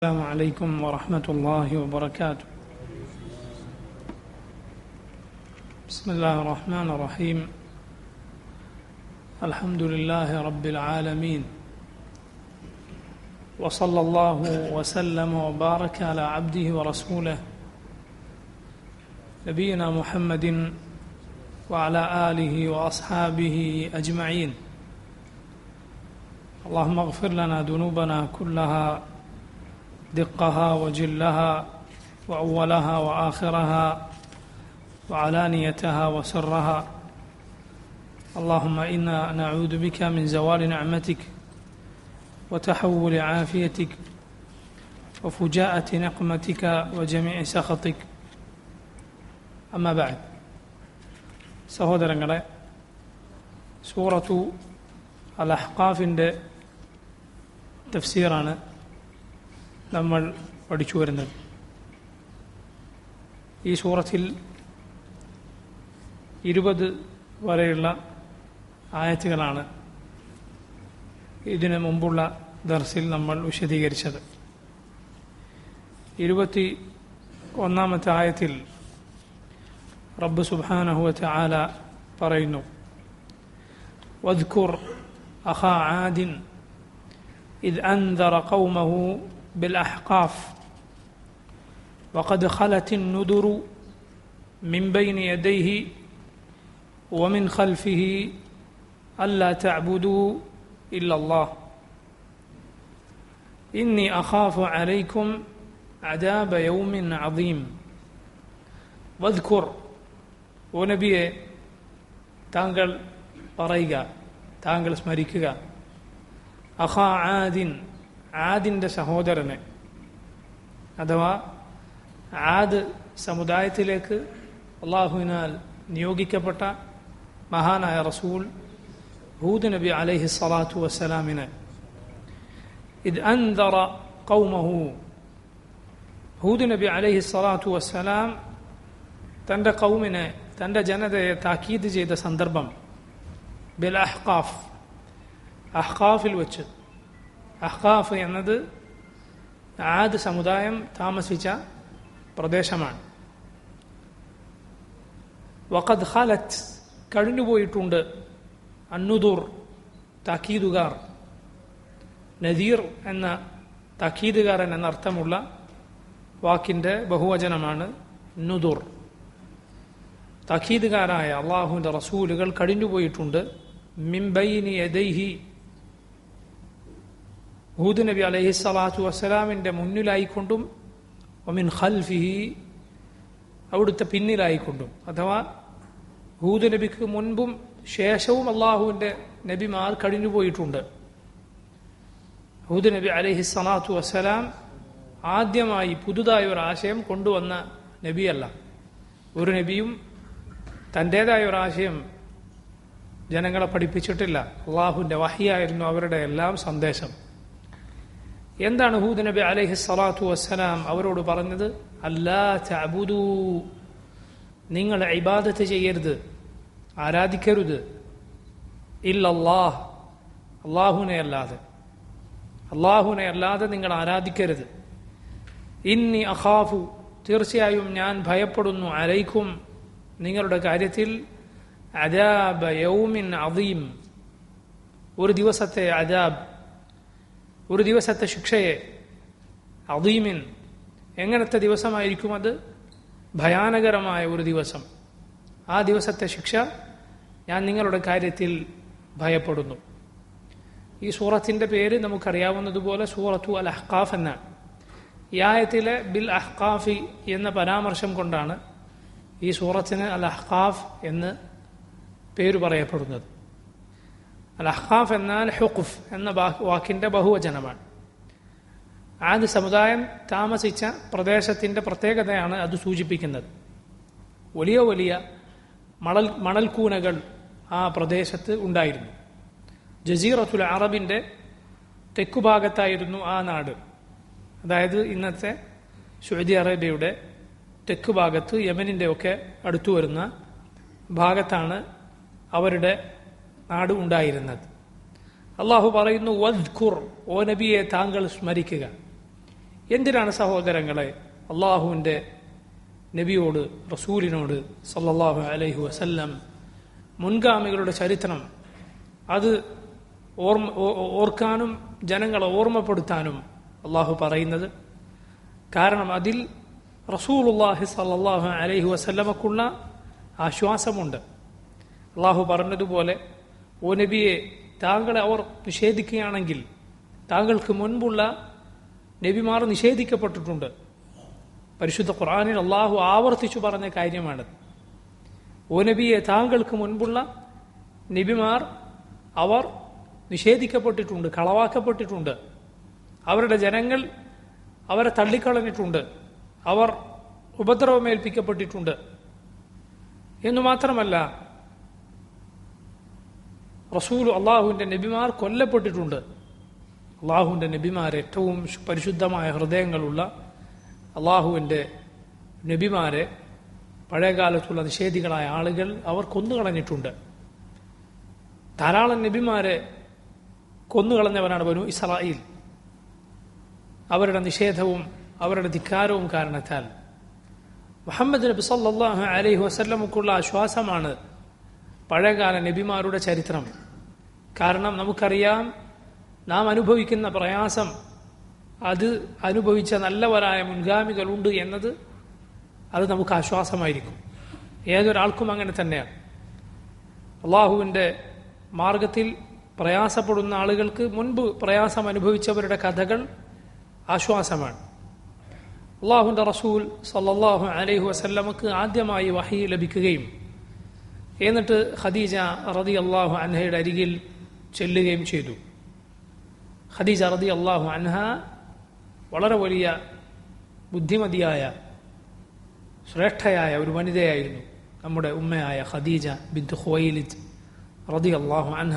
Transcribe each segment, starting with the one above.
السلام عليكم ورحمة الله وبركاته بسم الله الرحمن الرحيم الحمد لله رب العالمين وصلى الله وسلم وبارك على عبده ورسوله نبينا محمد وعلى آله وأصحابه أجمعين اللهم اغفر لنا ذنوبنا كلها دقها وجلها وأولها وآخرها وعلانيتها وسرها اللهم إنا نعوذ بك من زوال نعمتك وتحول عافيتك وفجاءة نقمتك وجميع سخطك أما بعد സഹോദരങ്ങളെ സൂറത്തു അൽ അഹ്കാഫിൻ്റെ തഫ്സീറാണ് നമ്മൾ പഠിച്ചു വരുന്നത് ഈ സൂറത്തിൽ ഇരുപത് വരെയുള്ള ആയത്തുകളാണ് ഇതിനു മുമ്പുള്ള ദർസിൽ നമ്മൾ വിശദീകരിച്ചത് ഇരുപത്തി ഒന്നാമത്തെ ആയത്തിൽ റബ്ബ് സുബാനഹുവത്ത് ആല പറയുന്നു واذكر أخا عاد إذ أنذر قومه بالأحقاف وقد خلت النذر من بين يديه ومن خلفه ألا تعبدوا إلا الله إني أخاف عليكم عذاب يوم عظيم واذكر ونبيه താങ്കൾ പറയുക താങ്കൾ സ്മരിക്കുക അഹാ ആദിൻ ആദിൻ്റെ സഹോദരനെ അഥവാ ആദ് സമുദായത്തിലേക്ക് അള്ളാഹുവിനാൽ നിയോഗിക്കപ്പെട്ട മഹാനായ റസൂൽ ഹൂദ് നബി അലൈഹി സ്വലാത്തു വസ്സലാമിന് ഇത് അന്തറ കൗമഹു ഹൂദ് നബി അലൈഹി സ്വലാത്തു വസ്സലാം തൻ്റെ കൗമിനെ തൻ്റെ ജനതയെ താക്കീത് ചെയ്ത സന്ദർഭം ബിൽ അഹ്കാഫ് അഹ്കാഫിൽ വെച്ച് അഹ്കാഫ് എന്നത് ആദ് സമുദായം താമസിച്ച പ്രദേശമാണ് വഖദ് ഖാലത്ത് കഴിഞ്ഞുപോയിട്ടുണ്ട് അന്നുദൂർ താക്കീതുകാർ നദീർ എന്ന താക്കീതുകാരൻ എന്നർത്ഥമുള്ള വാക്കിൻ്റെ ബഹുവചനമാണ് നുദൂർ തഖീദുകാരായ അള്ളാഹുവിൻ്റെ റസൂലുകൾ കഴിഞ്ഞുപോയിട്ടുണ്ട് മിംബൈനി യദൈഹി ഹൂദ് നബി അലൈഹി സ്വലാത്തു വസ്സലാമിൻ്റെ മുന്നിലായിക്കൊണ്ടും ഒമിൻ ഖൽഫിഹി അവിടുത്തെ പിന്നിലായിക്കൊണ്ടും അഥവാ ഹൂദ് നബിക്ക് മുൻപും ശേഷവും അള്ളാഹുവിൻ്റെ നബിമാർ കഴിഞ്ഞുപോയിട്ടുണ്ട് ഹൂദ് നബി അലൈഹി സ്വലാത്തു വസ്സലാം ആദ്യമായി പുതുതായ ഒരു ആശയം കൊണ്ടുവന്ന നബിയല്ല ഒരു നബിയും തൻ്റേതായ ഒരു ആശയം ജനങ്ങളെ പഠിപ്പിച്ചിട്ടില്ല അള്ളാഹുവിൻ്റെ വഹിയായിരുന്നു അവരുടെ എല്ലാം സന്ദേശം എന്താണ് ഹൂദ് നബി അലൈഹി സ്വലാത്തു വസ്സലാം അവരോട് പറഞ്ഞത് അല്ലാ ചബുദൂ നിങ്ങൾ ഇബാദത്ത് ചെയ്യരുത് ആരാധിക്കരുത് ഇല്ലല്ലാഹ് അള്ളാഹുവിനെ അല്ലാതെ അള്ളാഹുവിനെ അല്ലാതെ നിങ്ങൾ ആരാധിക്കരുത് ഇന്നി അഖാഫു തീർച്ചയായും ഞാൻ ഭയപ്പെടുന്നു അലൈക്കും നിങ്ങളുടെ കാര്യത്തിൽ അജാബ യൗമിൻ അദീം ഒരു ദിവസത്തെ അജാബ് ഒരു ദിവസത്തെ ശിക്ഷയെ അദീമിൻ എങ്ങനത്തെ ദിവസമായിരിക്കും അത് ഭയാനകരമായ ഒരു ദിവസം ആ ദിവസത്തെ ശിക്ഷ ഞാൻ നിങ്ങളുടെ കാര്യത്തിൽ ഭയപ്പെടുന്നു ഈ സൂറത്തിൻ്റെ പേര് നമുക്കറിയാവുന്നതുപോലെ സൂറത്തു അൽ അഹ്കാഫ് എന്നാണ് ഈ ആയത്തിലെ ബിൽ അഹ്കാഫി എന്ന പരാമർശം കൊണ്ടാണ് ഈ സൂറത്തിന് അൽ അഹ്കാഫ് എന്ന് പേര് പറയപ്പെടുന്നത് അൽ അഹ്കാഫ് എന്നാൽ ഹുഖുഫ് എന്ന വാക്കിൻ്റെ ബഹുവചനമാണ് ആദ്യ സമുദായം താമസിച്ച പ്രദേശത്തിൻ്റെ പ്രത്യേകതയാണ് അത് സൂചിപ്പിക്കുന്നത് വലിയ വലിയ മണൽ മണൽക്കൂനകൾ ആ പ്രദേശത്ത് ഉണ്ടായിരുന്നു ജസീറത്തുൽ അറബിൻ്റെ തെക്കുഭാഗത്തായിരുന്നു ആ നാട് അതായത് ഇന്നത്തെ സൗദി അറേബ്യയുടെ തെക്ക് ഭാഗത്ത് യമനിൻ്റെ ഒക്കെ അടുത്തു വരുന്ന ഭാഗത്താണ് അവരുടെ നാട് ഉണ്ടായിരുന്നത് അള്ളാഹു പറയുന്നു വദ്ഖുർ ഓ നബിയെ താങ്കൾ സ്മരിക്കുക എന്തിനാണ് സഹോദരങ്ങളെ അള്ളാഹുവിൻ്റെ നബിയോട് റസൂലിനോട് സല്ലല്ലാഹു അലൈഹി വസല്ലം മുൻഗാമികളുടെ ചരിത്രം അത് ഓർമ്മ ഓ- ഓർക്കാനും ജനങ്ങളെ ഓർമ്മപ്പെടുത്താനും അള്ളാഹു പറയുന്നത് കാരണം അതിൽ റസൂലുള്ളാഹി സല്ലല്ലാഹു അലൈഹി വസല്ലമക്കുള്ള ആശ്വാസമുണ്ട് അള്ളാഹു പറഞ്ഞതുപോലെ ഓ നബിയെ താങ്കളെ അവർ നിഷേധിക്കുകയാണെങ്കിൽ താങ്കൾക്ക് മുൻപുള്ള നബിമാർ നിഷേധിക്കപ്പെട്ടിട്ടുണ്ട് പരിശുദ്ധ ഖുർആനിൽ അള്ളാഹു ആവർത്തിച്ചു പറഞ്ഞ കാര്യമാണത് ഓ നബിയെ താങ്കൾക്ക് മുൻപുള്ള നബിമാർ അവർ നിഷേധിക്കപ്പെട്ടിട്ടുണ്ട് കളവാക്കപ്പെട്ടിട്ടുണ്ട് അവരുടെ ജനങ്ങൾ അവരെ തള്ളിക്കളഞ്ഞിട്ടുണ്ട് അവർ ഉപദ്രവമേൽപ്പിക്കപ്പെട്ടിട്ടുണ്ട് എന്നു മാത്രമല്ല റസൂൽ അള്ളാഹുവിൻ്റെ നബിമാർ കൊല്ലപ്പെട്ടിട്ടുണ്ട് അള്ളാഹുവിൻ്റെ നബിമാർ ഏറ്റവും പരിശുദ്ധമായ ഹൃദയങ്ങളുള്ള അള്ളാഹുവിൻ്റെ നബിമാരെ പഴയകാലത്തുള്ള നിഷേധികളായ ആളുകൾ അവർ കൊന്നുകളഞ്ഞിട്ടുണ്ട് ധാരാളം നബിമാരെ കൊന്നുകളഞ്ഞവരാണ് ബനു ഇസ്രായേൽ അവരുടെ നിഷേധവും അവരുടെ ധിക്കാരവും കാരണത്താൽ മുഹമ്മദ് നബി സല്ലല്ലാഹു അലൈഹി വസല്ലമക്കുള്ള ആശ്വാസമാണ് പഴയകാല നബിമാരുടെ ചരിത്രം കാരണം നമുക്കറിയാം നാം അനുഭവിക്കുന്ന പ്രയാസം അത് അനുഭവിച്ച നല്ലവരായ മുൻഗാമികളുണ്ട് എന്നത് അത് നമുക്ക് ആശ്വാസമായിരിക്കും ഏതൊരാൾക്കും അങ്ങനെ തന്നെയാണ് അള്ളാഹുവിൻ്റെ മാർഗത്തിൽ പ്രയാസപ്പെടുന്ന ആളുകൾക്ക് മുൻപ് പ്രയാസം അനുഭവിച്ചവരുടെ കഥകൾ ആശ്വാസമാണ് അള്ളാഹുവിൻ്റെ റസൂൽ സല്ലല്ലാഹു അലൈഹി വസല്ലമക്ക് ആദ്യമായി വഹി ലഭിക്കുകയും എന്നിട്ട് ഖദീജ റതി അള്ളാഹു അൻഹയുടെ അരികിൽ ചെല്ലുകയും ചെയ്തു ഖദീജ റതി അള്ളാഹു അൻഹ വളരെ വലിയ ബുദ്ധിമതിയായ ശ്രേഷ്ഠയായ ഒരു വനിതയായിരുന്നു നമ്മുടെ ഉമ്മയായ ഖദീജ ബിന്ദു ഖുവൈലിദ് റതി അള്ളാഹു അൻഹ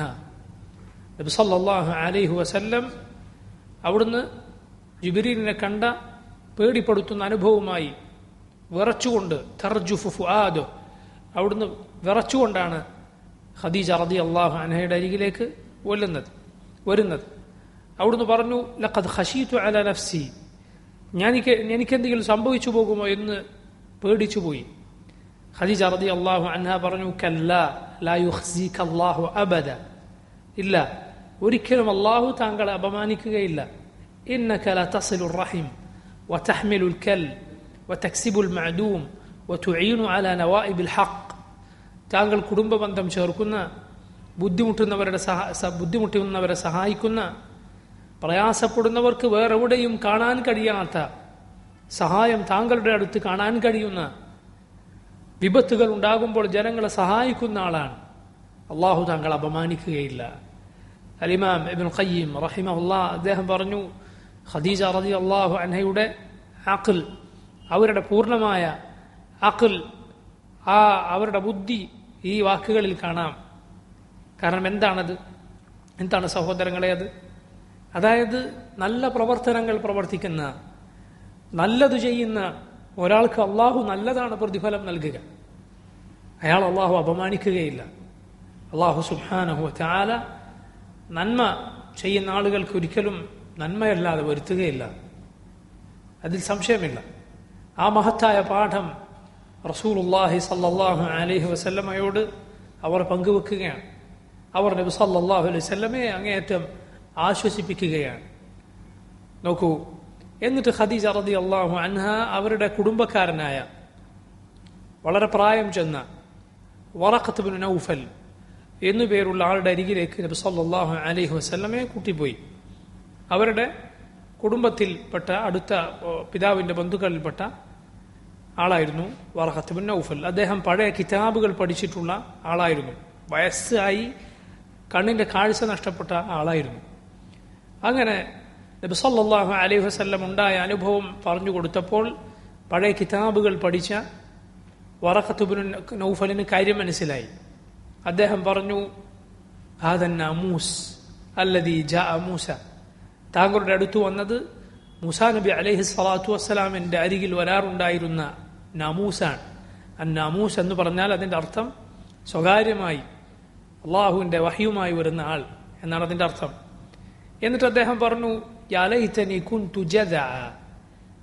നബി സല്ലല്ലാഹു അലൈഹി വസല്ലം അവിടുന്ന് ജിബിരീലിനെ കണ്ട പേടിപ്പെടുത്തുന്ന അനുഭവമായി വിറച്ചുകൊണ്ട് തർജുഫു ഫുആദോ അവിടുന്ന് വിറച്ചുകൊണ്ടാണ് ഖദീജ റതി അള്ളാഹു അൻഹയുടെ അരികിലേക്ക് കൊല്ലുന്നത് വരുന്നത് അവിടുന്ന് പറഞ്ഞു ലഖദ് ഖശീതു അല നഫ്സി ഞാനിക്ക് എനിക്കെന്തെങ്കിലും സംഭവിച്ചു പോകുമോ എന്ന് പേടിച്ചുപോയി ഖദീജ റതി അള്ളാഹു അൻഹ പറഞ്ഞു കല്ല ലാ യുഖ്സീക അല്ലാഹു അബദ ഇല്ല ഒരിക്കലും അള്ളാഹു താങ്കളെ അപമാനിക്കുകയില്ല إنك لا تصل الرحم وتحمل الكل وتكسب المعدوم وتعين على نوائب الحق താങ്കൾ കുടുംബ ബന്ധം ചേർക്കുന്ന ബുദ്ധിമുട്ടുന്നവരുടെ സഹ സ- ബുദ്ധിമുട്ടുന്നവരെ സഹായിക്കുന്ന പ്രയാസപ്പെടുന്നവർക്ക് വേറെവിടെയും കാണാൻ കഴിയാത്ത സഹായം താങ്കളുടെ അടുത്ത് കാണാൻ കഴിയുന്ന വിപത്തുകൾ ഉണ്ടാകുമ്പോൾ ജനങ്ങളെ സഹായിക്കുന്ന ആളാണ് അള്ളാഹു താങ്കൾ അപമാനിക്കുകയില്ല അലിമാം ഇബിൻ ഖയ്യീം റഹിമഹുല്ലാ അദ്ദേഹം പറഞ്ഞു ഖദീജ റതി അള്ളാഹു അൻഹയുടെ അഖിൽ അവരുടെ പൂർണ്ണമായ അഖിൽ ആ അവരുടെ ബുദ്ധി ഈ വാക്കുകളിൽ കാണാം കാരണം എന്താണത് എന്താണ് സഹോദരങ്ങളെ അത് അതായത് നല്ല പ്രവർത്തനങ്ങൾ പ്രവർത്തിക്കുന്ന നല്ലത് ചെയ്യുന്ന ഒരാൾക്ക് അള്ളാഹു നല്ലതാണ് പ്രതിഫലം നൽകുക അയാൾ അള്ളാഹു അപമാനിക്കുകയില്ല അള്ളാഹു സുബാനഹു ചാല നന്മ ചെയ്യുന്ന ആളുകൾക്ക് ഒരിക്കലും നന്മയല്ലാതെ വരുത്തുകയില്ല അതിൽ സംശയമില്ല ആ മഹത്തായ പാഠം റസൂലുല്ലാഹി സല്ലല്ലാഹു അലൈഹി വസല്ലമയോട് അവർ പങ്കുവെക്കുകയാണ് അവർ നബി സല്ലല്ലാഹു അലൈഹി വസല്ലമയെ അങ്ങേയറ്റം ആശ്വസിപ്പിക്കുകയാണ് നോക്കൂ എന്നിട്ട് ഖദീജ റതി അള്ളാഹു അൻഹ അവരുടെ കുടുംബക്കാരനായ വളരെ പ്രായം ചെന്ന വറഖത്ത് ബിൻ നൗഫൽ എന്നു പേരുള്ള ആളുടെ അരികിലേക്ക് നബി സല്ലല്ലാഹു അലൈഹി വസല്ലമയെ കൂട്ടിപ്പോയി അവരുടെ കുടുംബത്തിൽപ്പെട്ട അടുത്ത ഓ, പിതാവിന്റെ ബന്ധുക്കളിൽപ്പെട്ട ആളായിരുന്നു വറഖത്ത് ബിൻ നൗഫൽ അദ്ദേഹം പഴയ കിതാബുകൾ പഠിച്ചിട്ടുള്ള ആളായിരുന്നു വയസ്സായി കണ്ണിന്റെ കാഴ്ച നഷ്ടപ്പെട്ട ആളായിരുന്നു അങ്ങനെ നബി സല്ലല്ലാഹു അലൈഹി വസല്ലം ഉണ്ടായ അനുഭവം പറഞ്ഞു കൊടുത്തപ്പോൾ പഴയ കിതാബുകൾ പഠിച്ച വറഖത്തുബിൻ നൗഫലിന് കാര്യം മനസ്സിലായി അദ്ദേഹം പറഞ്ഞു ഹാദൻ മൂസ് അല്ലതി ജാ മൂസ താങ്കളുടെ അടുത്ത് വന്നത് മൂസാ നബി അലൈഹി സ്വലാത്തു വസ്സലാമിന്റെ അരികിൽ വരാറുണ്ടായിരുന്ന നാമൂസാണ് ആ നാമൂസ് എന്ന് പറഞ്ഞാൽ അതിന്റെ അർത്ഥം സ്വകാര്യമായി അള്ളാഹുവിന്റെ വഹിയുമായി വരുന്ന ആൾ എന്നാണ് അതിന്റെ അർത്ഥം എന്നിട്ട് അദ്ദേഹം പറഞ്ഞു "യാ ലൈതനി കുൻതു ജദഅ."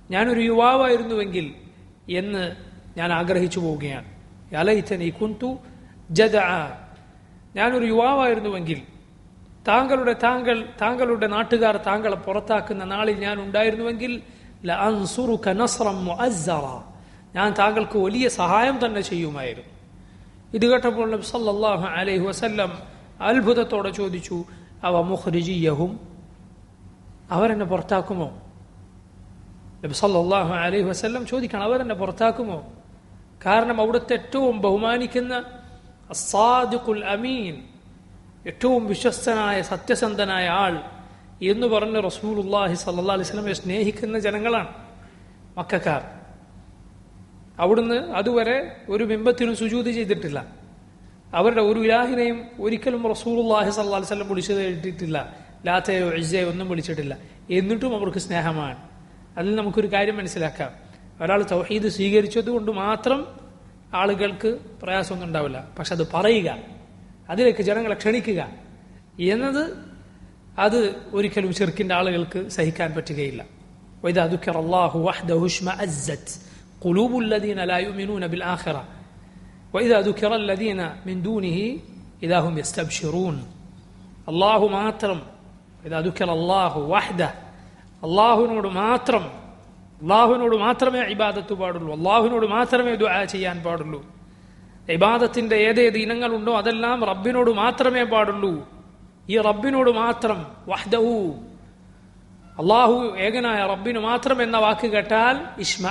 ഞാനൊരു യുവാവായിരുന്നുവെങ്കിൽ എന്ന് ഞാൻ ആഗ്രഹിച്ചു പോവുകയാണ് യലൈത്തനി കുന്തു ജദ ഞാനൊരു യുവാവായിരുന്നുവെങ്കിൽ താങ്കളുടെ താങ്കൾ താങ്കളുടെ നാട്ടുകാർ താങ്കളെ പുറത്താക്കുന്ന നാളിൽ ഞാൻ ഉണ്ടായിരുന്നുവെങ്കിൽ ലഅൻസുറുക നസ്റൻ മുഅസ്സറ. ഞാൻ താങ്കൾക്ക് വലിയ സഹായം തന്നെ ചെയ്യുമായിരുന്നു ഇത് കേട്ടപ്പോൾ നബി സല്ലല്ലാഹു അലൈഹി വസല്ലം അത്ഭുതത്തോടെ ചോദിച്ചു അവ മുഖ്രിജിയഹും അവരെന്നെ പുറത്താക്കുമോ നബി സല്ലല്ലാഹു അലൈഹി വസല്ലം ചോദിക്കണം അവരെന്നെ പുറത്താക്കുമോ കാരണം അവിടുത്തെ ഏറ്റവും ബഹുമാനിക്കുന്ന അസാദിഖുൽ അമീൻ ഏറ്റവും വിശ്വസ്തനായ സത്യസന്ധനായ ആൾ എന്ന് പറഞ്ഞ് റസൂലുല്ലാഹി സല്ലാ അലൈഹി സ്വലമെ സ്നേഹിക്കുന്ന ജനങ്ങളാണ് മക്കാർ അവിടുന്ന് അതുവരെ ഒരു ബിംബത്തിനും സുജൂതി ചെയ്തിട്ടില്ല അവരുടെ ഒരു ഇലാഹിനെയും ഒരിക്കലും റസൂലുല്ലാഹി സല്ലാ അലൈഹി സ്വലം വിളിച്ചു കേട്ടിട്ടില്ല ലാത്തയോ ഇജയോ ഒന്നും വിളിച്ചിട്ടില്ല എന്നിട്ടും അവർക്ക് സ്നേഹമാണ് അതിൽ നമുക്കൊരു കാര്യം മനസ്സിലാക്കാം ഒരാൾ തൗഹീദ് സ്വീകരിച്ചത് കൊണ്ട് മാത്രം ആളുകൾക്ക് പ്രയാസമൊന്നും ഉണ്ടാവില്ല പക്ഷെ അത് പറയുക അതിലേക്ക് ജനങ്ങളെ ക്ഷണിക്കുക എന്നത് അത് ഒരിക്കലും ചെറുക്കിന്റെ ആളുകൾക്ക് സഹിക്കാൻ പറ്റുകയില്ല وإذا ذكر الله وحده اشمأزت قلوب الذين لا يؤمنون بالآخرة وإذا ذكر الذين من دونه إذا هم يستبشرون الله മാത്രം إذا ذكر الله وحده അള്ളാഹുവിനോട് മാത്രം അള്ളാഹുവിനോട് മാത്രമേ ഇബാദത്ത് പാടുള്ളൂ അള്ളാഹുവിനോട് മാത്രമേ ദുആ ചെയ്യാൻ പാടുള്ളൂ ഇബാദത്തിന്റെ ഏതേത് ഇനങ്ങളുണ്ടോ അതെല്ലാം റബ്ബിനോട് മാത്രമേ പാടുള്ളൂ ഈ റബ്ബിനോട് മാത്രം വഹ്ദഹു അള്ളാഹു ഏകനായ റബ്ബിന് മാത്രം എന്ന വാക്ക് കേട്ടാൽ ഇഷ്മ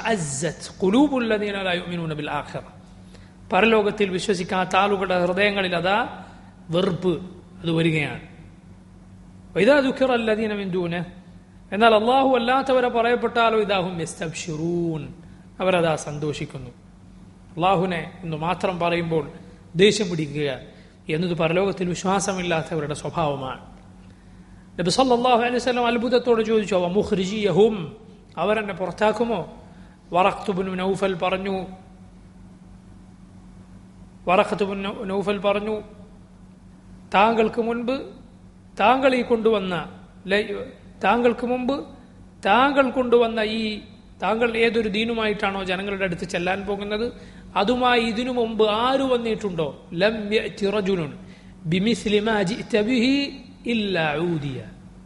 ബിൽ ആഖിറ പരലോകത്തിൽ വിശ്വസിക്കാത്ത ആളുകളുടെ ഹൃദയങ്ങളിൽ അതാ വെറുപ്പ് അത് വരികയാണ് ഇതാ ദുഃഖറല്ലദീന മിന്ദൂന് എന്നാൽ അള്ളാഹു അല്ലാത്തവരെ പറയപ്പെട്ടാലോ ഇതാഹും യസ്തബ്ഷിറൂൻ അവരതാ സന്തോഷിക്കുന്നു അള്ളാഹുവിനെ എന്ന് മാത്രം പറയുമ്പോൾ ദേഷ്യം പിടിക്കുക എന്നത് പരലോകത്തിൽ വിശ്വാസമില്ലാത്തവരുടെ സ്വഭാവമാണ് നബി സല്ലല്ലാഹു അലൈഹി വസല്ലം അത്ഭുതത്തോട് ചോദിച്ചു അവ മുഖ്രിജിയഹും അവരെന്നെ പുറത്താക്കുമോ വറഖ്തുബിൻ നൗഫൽ പറഞ്ഞു വറഖത്തുബിൻ നൗഫൽ പറഞ്ഞു താങ്കൾക്ക് മുൻപ് താങ്കൾ ഈ കൊണ്ടുവന്ന താങ്കൾക്ക് മുമ്പ് താങ്കൾ കൊണ്ടുവന്ന ഈ താങ്കൾ ഏതൊരു ദീനുമായിട്ടാണോ ജനങ്ങളുടെ അടുത്ത് ചെല്ലാൻ പോകുന്നത് അതുമായി ഇതിനു മുമ്പ് ആര് വന്നിട്ടുണ്ടോ ലം യഅതി റജുലുൻ ബിമിസ്ലി മാ ജിഅത ബിഹി ഇല്ലാ ഊദിയ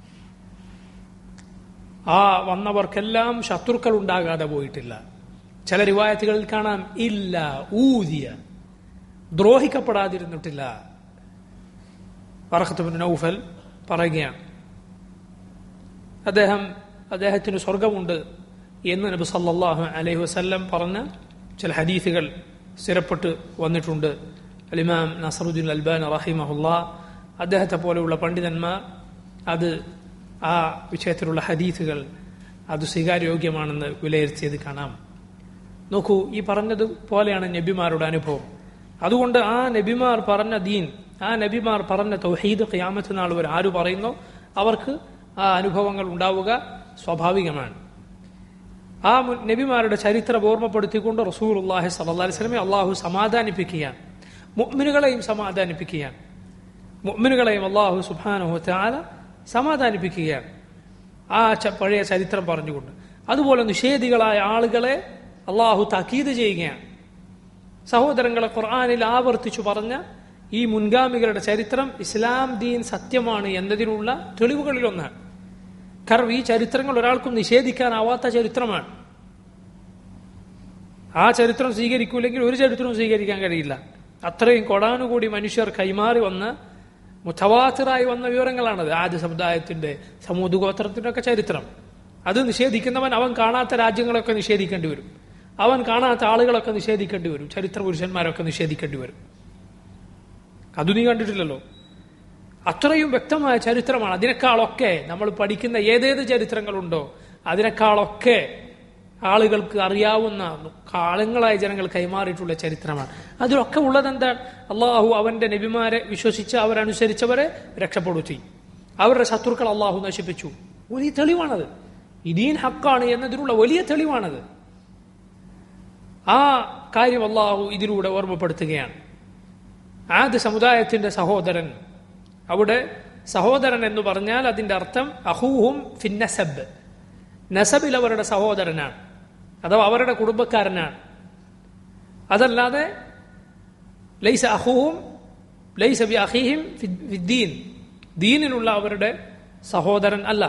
ആ വന്നവർക്കെല്ലാം ശത്രുക്കൾ ഉണ്ടാകാതെ പോയിട്ടില്ല ചില റിവായത്തുകളിൽ കാണാം ഇല്ല ഊദിയ ദ്രോഹിക്കപ്പെടാതിരുന്നിട്ടില്ല പറഹത്തുബിൻ നൗഫൽ പറയുകയാണ് അദ്ദേഹം അദ്ദേഹത്തിന് സ്വർഗമുണ്ട് എന്ന് നബി സല്ലല്ലാഹു അലൈഹി വസല്ലം പറഞ്ഞ ചില ഹദീസുകൾ സ്ഥിരപ്പെട്ട് വന്നിട്ടുണ്ട് അലിമാം നസറുദ്ദീൻ അൽബാൻ റഹിമഹുല്ല അദ്ദേഹത്തെ പോലെയുള്ള പണ്ഡിതന്മാർ അത് ആ വിഷയത്തിലുള്ള ഹദീസുകൾ അത് സ്വീകാര്യോഗ്യമാണെന്ന് വിലയിരുത്തിയത് കാണാം നോക്കൂ ഈ പറഞ്ഞത് പോലെയാണ് നബിമാരുടെ അനുഭവം അതുകൊണ്ട് ആ നബിമാർ പറഞ്ഞ ദീൻ ആ നബിമാർ പറഞ്ഞ തൗഹീദ് ഖിയാമത്ത് നാൾ വരെ ആര് പറയുന്നോ അവർക്ക് ആ അനുഭവങ്ങൾ ഉണ്ടാവുക സ്വാഭാവികമാണ് ആ നബിമാരുടെ ചരിത്രം ഓർമ്മപ്പെടുത്തിക്കൊണ്ട് റസൂൽ അള്ളാഹി സല്ലാ സ്വലമെ അള്ളാഹു സമാധാനിപ്പിക്കുകയാണ് മുഅ്മിനുകളെയും സമാധാനിപ്പിക്കുകയാണ് മുഅ്മിനുകളെയും അള്ളാഹു സുബാനഹു താല സമാധാനിപ്പിക്കുകയാണ് ആ പഴയ ചരിത്രം പറഞ്ഞുകൊണ്ട് അതുപോലെ നിഷേധികളായ ആളുകളെ അള്ളാഹു താക്കീത് ചെയ്യുകയാണ് സഹോദരങ്ങളെ ഖുർആാനിൽ ആവർത്തിച്ചു പറഞ്ഞ ഈ മുൻഗാമികളുടെ ചരിത്രം ഇസ്ലാം ദീൻ സത്യമാണ് എന്നതിനുള്ള തെളിവുകളിലൊന്നാണ് കാരണം ഈ ചരിത്രങ്ങൾ ഒരാൾക്കും നിഷേധിക്കാനാവാത്ത ചരിത്രമാണ് ആ ചരിത്രം സ്വീകരിക്കൂലെങ്കിൽ ഒരു ചരിത്രവും സ്വീകരിക്കാൻ കഴിയില്ല അത്രയും കൊടാനുകൂടി മനുഷ്യർ കൈമാറി വന്ന മുത്തവാത്തിറായി വന്ന വിവരങ്ങളാണത് ആദ്യ സമുദായത്തിന്റെ സമൂഹഗോത്രത്തിന്റെ ഒക്കെ ചരിത്രം അത് നിഷേധിക്കുന്നവൻ അവൻ കാണാത്ത രാജ്യങ്ങളൊക്കെ നിഷേധിക്കേണ്ടി വരും അവൻ കാണാത്ത ആളുകളൊക്കെ നിഷേധിക്കേണ്ടി വരും ചരിത്ര പുരുഷന്മാരൊക്കെ നിഷേധിക്കേണ്ടി വരും അത് നീ കണ്ടിട്ടില്ലല്ലോ അത്രയും വ്യക്തമായ ചരിത്രമാണ് അതിനേക്കാളൊക്കെ നമ്മൾ പഠിക്കുന്ന ഏതേത് ചരിത്രങ്ങളുണ്ടോ അതിനേക്കാളൊക്കെ ആളുകൾക്ക് അറിയാവുന്ന കാലങ്ങളായ ജനങ്ങൾ കൈമാറിയിട്ടുള്ള ചരിത്രമാണ് അതിലൊക്കെ ഉള്ളതെന്താണ് അള്ളാഹു അവന്റെ നബിമാരെ വിശ്വസിച്ച് അവരനുസരിച്ചവരെ രക്ഷപ്പെടുത്തി അവരുടെ ശത്രുക്കൾ അള്ളാഹു നശിപ്പിച്ചു വലിയ തെളിവാണത് ഇദീൻ ഹക്കാണ് എന്നതിനുള്ള വലിയ തെളിവാണത് ആ കാര്യം അള്ളാഹു ഇതിലൂടെ ഓർമ്മപ്പെടുത്തുകയാണ് ആദ്യ സമുദായത്തിന്റെ സഹോദരൻ അവിടെ സഹോദരൻ എന്ന് പറഞ്ഞാൽ അതിന്റെ അർത്ഥം അഹൂഹും ഫിന്നസബ് നസബിൽ അവരുടെ സഹോദരനാണ് അഥവാ അവരുടെ കുടുംബക്കാരനാണ് അതല്ലാതെ ലൈസ അഹൂഹും ലൈസ ബി അഹീഹിം ദീൻ ദീനിലുള്ള അവരുടെ സഹോദരൻ അല്ല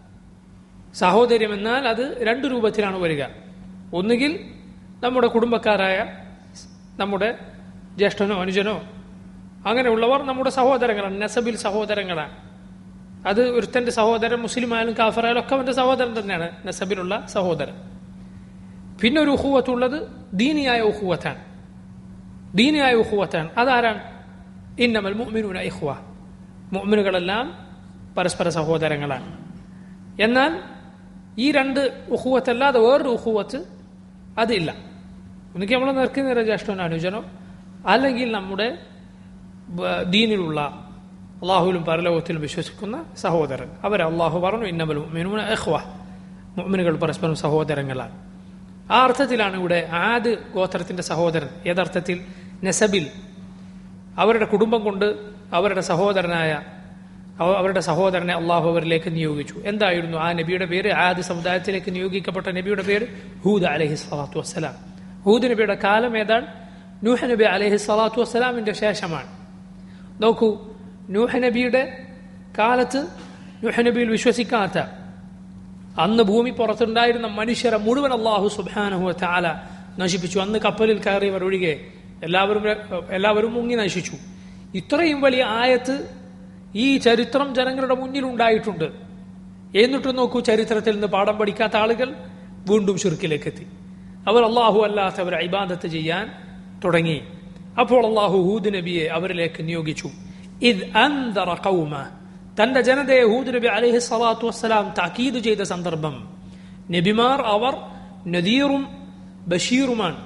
സഹോദര്യം എന്നാൽ അത് രണ്ട് രൂപത്തിലാണ് വരിക ഒന്നുകിൽ നമ്മുടെ കുടുംബക്കാരായ നമ്മുടെ ജ്യേഷ്ഠനോ അനുജനോ അങ്ങനെയുള്ളവർ നമ്മുടെ സഹോദരങ്ങളാണ് നസബിൽ സഹോദരങ്ങളാണ് അത് ഒരുത്തന്റെ സഹോദരൻ മുസ്ലിം ആയാലും കാഫറായാലും ഒക്കെ അവന്റെ സഹോദരൻ തന്നെയാണ് നസബിലുള്ള സഹോദരൻ പിന്നെ ഒരു ഉഹുവത്തുള്ളത് ദീനിയായ ഉഹുവത്താണ് ദീനിയായ ഉഹുവത്താണ് അതാരാണ് ഇന്നമൽ മുഅ്മിനൂന ഇഖ്വ മുഅ്മിനുകളെല്ലാം പരസ്പര സഹോദരങ്ങളാണ് എന്നാൽ ഈ രണ്ട് ഉഹുവത്തല്ലാതെ വേറൊരു ഉഹുവത്ത് അതില്ല ഒന്നുകിൽ നമ്മൾ നിറക്കി നിറ ജ്യേഷ്ഠനോ അനുജനോ അല്ലെങ്കിൽ നമ്മുടെ ബ- ദീനിലുള്ള അള്ളാഹുവിലും പരലോകത്തിലും വിശ്വസിക്കുന്ന സഹോദരൻ അവർ അള്ളാഹു പറഞ്ഞു ഇന്നമൽ മുഅ്മിനൂന ഇഖ്വ മുഅ്മിനുകൾ പരസ്പരം സഹോദരങ്ങളാണ് ആ അർത്ഥത്തിലാണ് ഇവിടെ ആദ് ഗോത്രത്തിന്റെ സഹോദരൻ യഥാർത്ഥത്തിൽ നസബിൽ അവരുടെ കുടുംബം കൊണ്ട് അവരുടെ സഹോദരനായ അവ- അവരുടെ സഹോദരനെ അള്ളാഹു അവരിലേക്ക് നിയോഗിച്ചു എന്തായിരുന്നു ആ നബിയുടെ പേര് ആദ് സമുദായത്തിലേക്ക് നിയോഗിക്കപ്പെട്ട നബിയുടെ പേര് ഹൂദ് അലഹി സ്വലാത്തു വസ്സലാം ഹൂദ് നബിയുടെ കാലം ഏതാണ് നൂഹ നബി അലഹി സ്വലാത്തു വസ്സലാമിന്റെ ശേഷമാണ് നോക്കൂ നൂഹ നബിയുടെ കാലത്ത് നൂഹ നബിയിൽ വിശ്വസിക്കാത്ത അന്ന് ഭൂമി പുറത്തുണ്ടായിരുന്ന മനുഷ്യരെ മുഴുവൻ അള്ളാഹു സുബാനഹു താല നശിപ്പിച്ചു അന്ന് കപ്പലിൽ കയറിയവർ ഒഴികെ എല്ലാവരും എല്ലാവരും മുങ്ങി നശിച്ചു ഇത്രയും വലിയ ആയത്ത് ഈ ചരിത്രം ജനങ്ങളുടെ മുന്നിൽ ഉണ്ടായിട്ടുണ്ട് എന്നിട്ട് നോക്കൂ ചരിത്രത്തിൽ നിന്ന് പാഠം പഠിക്കാത്ത ആളുകൾ വീണ്ടും ഷുർക്കിലേക്ക് എത്തി അവർ അള്ളാഹു അല്ലാത്തവർ ഇബാദത്ത് ചെയ്യാൻ തുടങ്ങി അപ്പോൾ അള്ളാഹു ഹൂദ് നബിയെ അവരിലേക്ക് നിയോഗിച്ചു ഇത് അന്തറ കൗമ തന്റെ ജനതയെ ഹൂദ് നബി അലൈഹി സ്വലാത്തു വസ്സലാം താക്കീത് ചെയ്ത സന്ദർഭം നബിമാർ അവർ നദീറും ബഷീറുമാണ്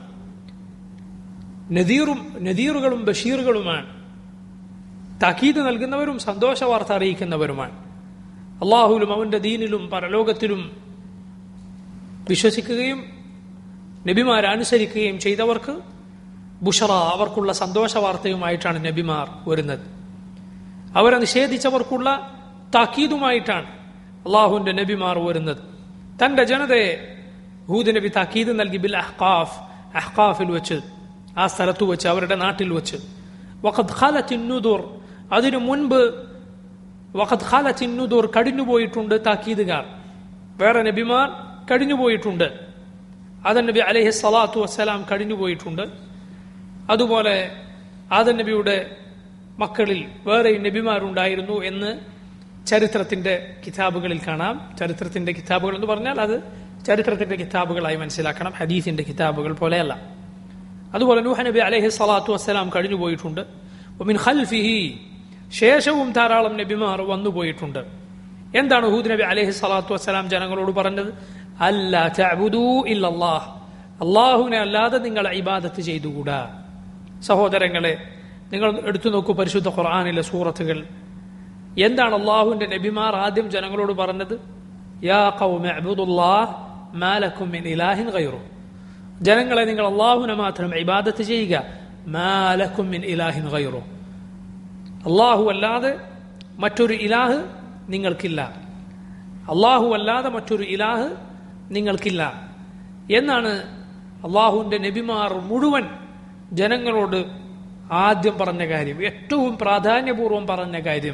നദീറും നദീറുകളും ബഷീറുകളുമാണ് താക്കീത് നൽകുന്നവരും സന്തോഷ വാർത്ത അറിയിക്കുന്നവരുമാണ് അള്ളാഹുലും അവന്റെ ദീനിലും പരലോകത്തിലും വിശ്വസിക്കുകയും നബിമാരെ അനുസരിക്കുകയും ചെയ്തവർക്ക് ബുഷറ അവർക്കുള്ള സന്തോഷ വാർത്തയുമായിട്ടാണ് നബിമാർ വരുന്നത് അവരെ നിഷേധിച്ചവർക്കുള്ള താക്കീതുമായിട്ടാണ് അള്ളാഹുവിന്റെ നബിമാർ വരുന്നത് തന്റെ ജനതയെ ഹൂദ് നബി താക്കീത് നൽകി ബിൽ അഹ്കാഫ് അഹ്കാഫിൽ വെച്ച് ആ സ്ഥലത്ത് വെച്ച് അവരുടെ നാട്ടിൽ വെച്ച് വഖദ് ഖാലത്തിന്നുദൂർ അതിനു മുൻപ് വഖദ് ഖാലത്തിന്നുദൂർ കടിഞ്ഞുപോയിട്ടുണ്ട് താക്കീതുകാർ വേറെ നബിമാർ കഴിഞ്ഞുപോയിട്ടുണ്ട് ആദൻ നബി അലൈഹി സ്വലാത്തു വസ്സലാം കഴിഞ്ഞുപോയിട്ടുണ്ട് അതുപോലെ ആദൻ നബിയുടെ മക്കളിൽ വേറെ നബിമാരുണ്ടായിരുന്നു എന്ന് ചരിത്രത്തിന്റെ കിതാബുകളിൽ കാണാം ചരിത്രത്തിന്റെ കിതാബുകൾ എന്ന് പറഞ്ഞാൽ അത് ചരിത്രത്തിന്റെ കിതാബുകളായി മനസ്സിലാക്കണം ഹദീസിന്റെ കിതാബുകൾ പോലെയല്ല അതുപോലെ നൂഹ നബി അലൈഹി സ്വലാത്തു വസ്സലാം കഴിഞ്ഞുപോയിട്ടുണ്ട് ഒമിൻ ഖൽഫിഹി ശേഷവും ധാരാളം നബിമാർ വന്നുപോയിട്ടുണ്ട് എന്താണ് ഹൂദ് നബി അലൈഹി സ്വലാത്തു വസ്സലാം ജനങ്ങളോട് പറഞ്ഞത് അല്ല തഅബുദൂ ഇല്ലല്ലാഹ് അള്ളാഹുവിനെ അല്ലാതെ നിങ്ങൾ ഇബാദത്ത് ചെയ്തുകൂടാ സഹോദരങ്ങളെ നിങ്ങൾ എടുത്തു നോക്കൂ പരിശുദ്ധ ഖുർആാനിലെ സൂറത്തുകൾ എന്താണ് അള്ളാഹുവിന്റെ നബിമാർ ആദ്യം ജനങ്ങളോട് പറഞ്ഞത് യാ ഖൗമ അബ്ദുല്ലാഹ് മാലക്കും മിൻ ഇലാഹിൻ ഗൈറു ജനങ്ങളെ നിങ്ങൾ അള്ളാഹുവിനെ മാത്രം ഇബാദത്ത് ചെയ്യുക മാലക്കും മിൻ ഇലാഹിൻ ഗൈറു അള്ളാഹു അല്ലാതെ മറ്റൊരു ഇലാഹ് നിങ്ങൾക്കില്ല അള്ളാഹു അല്ലാതെ മറ്റൊരു ഇലാഹ് നിങ്ങൾക്കില്ല എന്നാണ് അള്ളാഹുവിന്റെ നബിമാർ മുഴുവൻ ജനങ്ങളോട് ആദ്യം പറഞ്ഞ കാര്യം ഏറ്റവും പ്രാധാന്യപൂർവം പറഞ്ഞ കാര്യം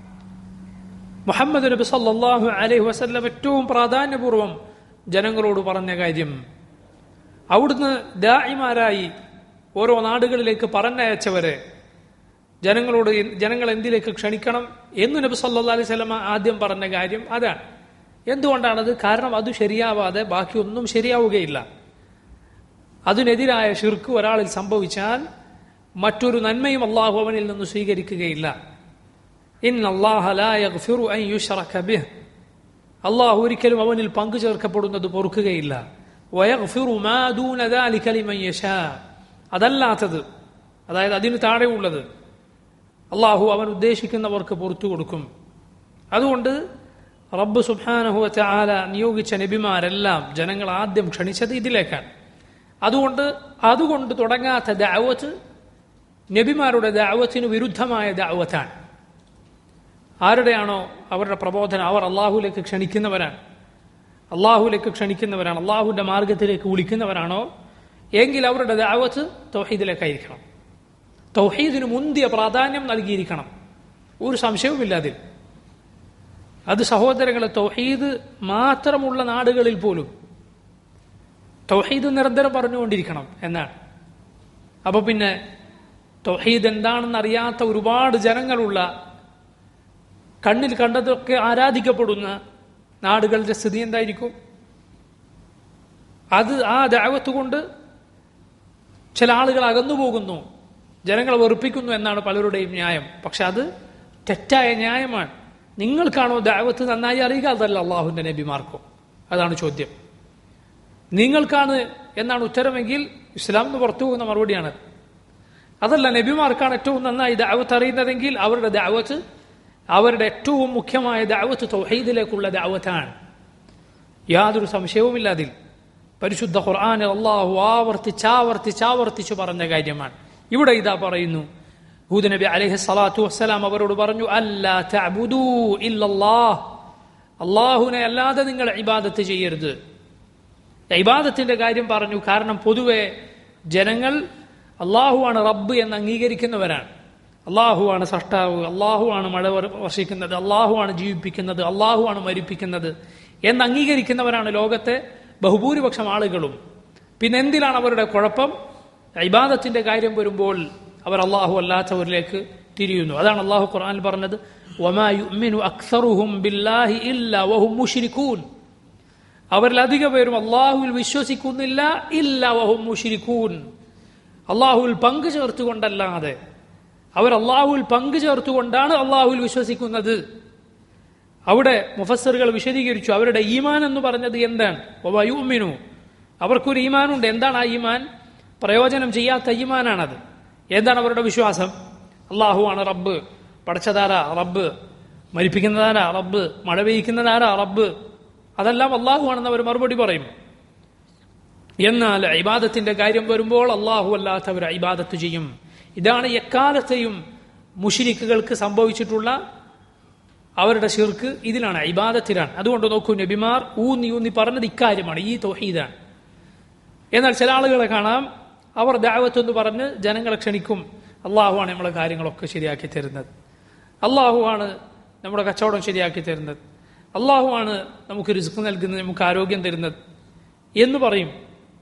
മുഹമ്മദ് നബി സല്ലല്ലാഹു അലൈഹി വസല്ലം ഏറ്റവും പ്രാധാന്യപൂർവം ജനങ്ങളോട് പറഞ്ഞ കാര്യം അവിടുന്ന് ദായിമാരായി ഓരോ നാടുകളിലേക്ക് പറഞ്ഞയച്ചവരെ ജനങ്ങളോട് ജനങ്ങൾ എന്തിലേക്ക് ക്ഷണിക്കണം എന്ന് നബി സല്ലാ അലൈഹി സ്വലമ ആദ്യം പറഞ്ഞ കാര്യം അതാണ് എന്തുകൊണ്ടാണത് കാരണം അത് ശരിയാവാതെ ബാക്കി ഒന്നും ശരിയാവുകയില്ല അതിനെതിരായ ഷിർക്ക് ഒരാളിൽ സംഭവിച്ചാൽ മറ്റൊരു നന്മയും അള്ളാഹു അവനിൽ നിന്ന് സ്വീകരിക്കുകയില്ല അള്ളാഹു ഒരിക്കലും അവനിൽ പങ്കു ചേർക്കപ്പെടുന്നത് പൊറുക്കുകയില്ല അതല്ലാത്തത് അതായത് അതിന് താഴെയുള്ളത് അള്ളാഹു അവൻ ഉദ്ദേശിക്കുന്നവർക്ക് പുറത്തു കൊടുക്കും അതുകൊണ്ട് റബ്ബ് സുബാനഹു ചാല നിയോഗിച്ച നബിമാരെല്ലാം ജനങ്ങൾ ആദ്യം ക്ഷണിച്ചത് ഇതിലേക്കാണ് അതുകൊണ്ട് അതുകൊണ്ട് തുടങ്ങാത്ത ദാവത്ത് നബിമാരുടെ ദാവത്തിന് വിരുദ്ധമായ ദാവത്താണ് ആരുടെയാണോ അവരുടെ പ്രബോധനം അവർ അള്ളാഹുലേക്ക് ക്ഷണിക്കുന്നവരാണ് അള്ളാഹുലേക്ക് ക്ഷണിക്കുന്നവരാണ് അള്ളാഹുവിന്റെ മാർഗത്തിലേക്ക് വിളിക്കുന്നവരാണോ എങ്കിൽ അവരുടെ ദാവത്ത് തൗഹീദിലേക്കായിരിക്കണം തൗഹീദിന് മുന്തിയ പ്രാധാന്യം നൽകിയിരിക്കണം ഒരു സംശയവുമില്ല അതിൽ അത് സഹോദരങ്ങളെ തൗഹീദ് മാത്രമുള്ള നാടുകളിൽ പോലും തൗഹീദ് നിരന്തരം പറഞ്ഞുകൊണ്ടിരിക്കണം എന്നാണ് അപ്പൊ പിന്നെ തൗഹീദ് എന്താണെന്ന് അറിയാത്ത ഒരുപാട് ജനങ്ങളുള്ള കണ്ണിൽ കണ്ടതൊക്കെ ആരാധിക്കപ്പെടുന്ന നാടുകളുടെ സ്ഥിതി എന്തായിരിക്കും അത് ആ ദാവത്ത് കൊണ്ട് ചില ആളുകൾ അകന്നു പോകുന്നു ജനങ്ങളെ വെറുപ്പിക്കുന്നു എന്നാണ് പലരുടെയും ന്യായം പക്ഷെ അത് തെറ്റായ ന്യായമാണ് നിങ്ങൾക്കാണോ ദാവത്ത് നന്നായി അറിയുക അതല്ല അള്ളാഹുവിന്റെ നബിമാർക്കോ അതാണ് ചോദ്യം നിങ്ങൾക്കാണ് എന്നാണ് ഉത്തരമെങ്കിൽ ഇസ്ലാം എന്ന് പുറത്തു പോകുന്ന മറുപടിയാണ് അതല്ല നബിമാർക്കാണ് ഏറ്റവും നന്നായി ദാവത്ത് അറിയുന്നതെങ്കിൽ അവരുടെ ദാവത്ത് അവരുടെ ഏറ്റവും മുഖ്യമായ ദാവത്ത് തൗഹീദിലേക്കുള്ള ദാവത്താണ് യാതൊരു സംശയവുമില്ല അതിൽ പരിശുദ്ധ ഖുർആൻ അള്ളാഹു ആവർത്തിച്ചാവർത്തിച്ചാവർത്തിച്ചു പറഞ്ഞ കാര്യമാണ് ഇവിടെ ഇതാ പറയുന്നു ഹൂദ് നബി അലൈഹി സ്വലാത്തു വസ്സലാം അവരോട് പറഞ്ഞു അല്ലാ തഅബുദൂ ഇല്ലല്ലാഹ് അള്ളാഹുവിനെ അല്ലാതെ നിങ്ങൾ ഇബാദത്ത് ചെയ്യരുത് ഇബാദത്തിന്റെ കാര്യം പറഞ്ഞു കാരണം പൊതുവെ ജനങ്ങൾ അള്ളാഹുവാണ് റബ്ബ് എന്ന് അംഗീകരിക്കുന്നവരാണ് അള്ളാഹുവാണ് സഷ്ടാവ് അള്ളാഹുവാണ് മഴ വർഷിക്കുന്നത് അള്ളാഹുവാണ് ജീവിപ്പിക്കുന്നത് അള്ളാഹുവാണ് മരിപ്പിക്കുന്നത് എന്ന് അംഗീകരിക്കുന്നവരാണ് ലോകത്തെ ബഹുഭൂരിപക്ഷം ആളുകളും പിന്നെ എന്തിനാണ് അവരുടെ കുഴപ്പം ഇബാദത്തിന്റെ കാര്യം വരുമ്പോൾ അവർ അള്ളാഹു അല്ലാത്തവരിലേക്ക് തിരിയുന്നു അതാണ് അള്ളാഹു ഖുർആൻ പറഞ്ഞത് അവരിൽ അധിക പേരും അള്ളാഹുവിൽ വിശ്വസിക്കുന്നില്ല ഇല്ല വഹും മുഷിരിക്കൂൻ അള്ളാഹുവിൽ പങ്കു ചേർത്തുകൊണ്ടല്ലാതെ അവർ അള്ളാഹുവിൽ പങ്കു ചേർത്തുകൊണ്ടാണ് അള്ളാഹുവിൽ വിശ്വസിക്കുന്നത് അവിടെ മുഫസറുകൾ വിശദീകരിച്ചു അവരുടെ ഈമാൻ എന്ന് പറഞ്ഞത് എന്താണ് വയുമിനു അവർക്കൊരു ഈമാനുണ്ട് എന്താണ് ആ ഈമാൻ പ്രയോജനം ചെയ്യാത്ത ഈമാനാണത് എന്താണ് അവരുടെ വിശ്വാസം അള്ളാഹുവാണ് റബ്ബ് പടച്ചതാരാ റബ്ബ് മരിപ്പിക്കുന്നതാരാ റബ്ബ് മഴ പെയ്യിക്കുന്നതാരാ റബ്ബ് അതെല്ലാം അള്ളാഹുവാണെന്ന് അവർ മറുപടി പറയും എന്നാൽ ഇബാദത്തിന്റെ കാര്യം വരുമ്പോൾ അള്ളാഹു അല്ലാത്തവർ ഇബാദത്ത് ചെയ്യും ഇതാണ് എക്കാലത്തെയും മുഷിരിക്കുകൾക്ക് സംഭവിച്ചിട്ടുള്ള അവരുടെ ഷിർക്ക് ഇതിലാണ് ഇബാദത്തിലാണ് അതുകൊണ്ട് നോക്കൂ നബിമാർ ഊന്നി ഊന്നി പറഞ്ഞത് ഇക്കാര്യമാണ് ഈ തൗഹീദാണ് എന്നാൽ ചില ആളുകളെ കാണാം അവർ ദാവത്ത് എന്ന് പറഞ്ഞ് ജനങ്ങളെ ക്ഷണിക്കും അള്ളാഹുവാണ് നമ്മളെ കാര്യങ്ങളൊക്കെ ശരിയാക്കി തരുന്നത് അള്ളാഹുവാണ് നമ്മുടെ കച്ചവടം ശരിയാക്കി തരുന്നത് അള്ളാഹുവാണ് നമുക്ക് റിസ്ക് നൽകുന്നത് നമുക്ക് ആരോഗ്യം തരുന്നത് എന്ന് പറയും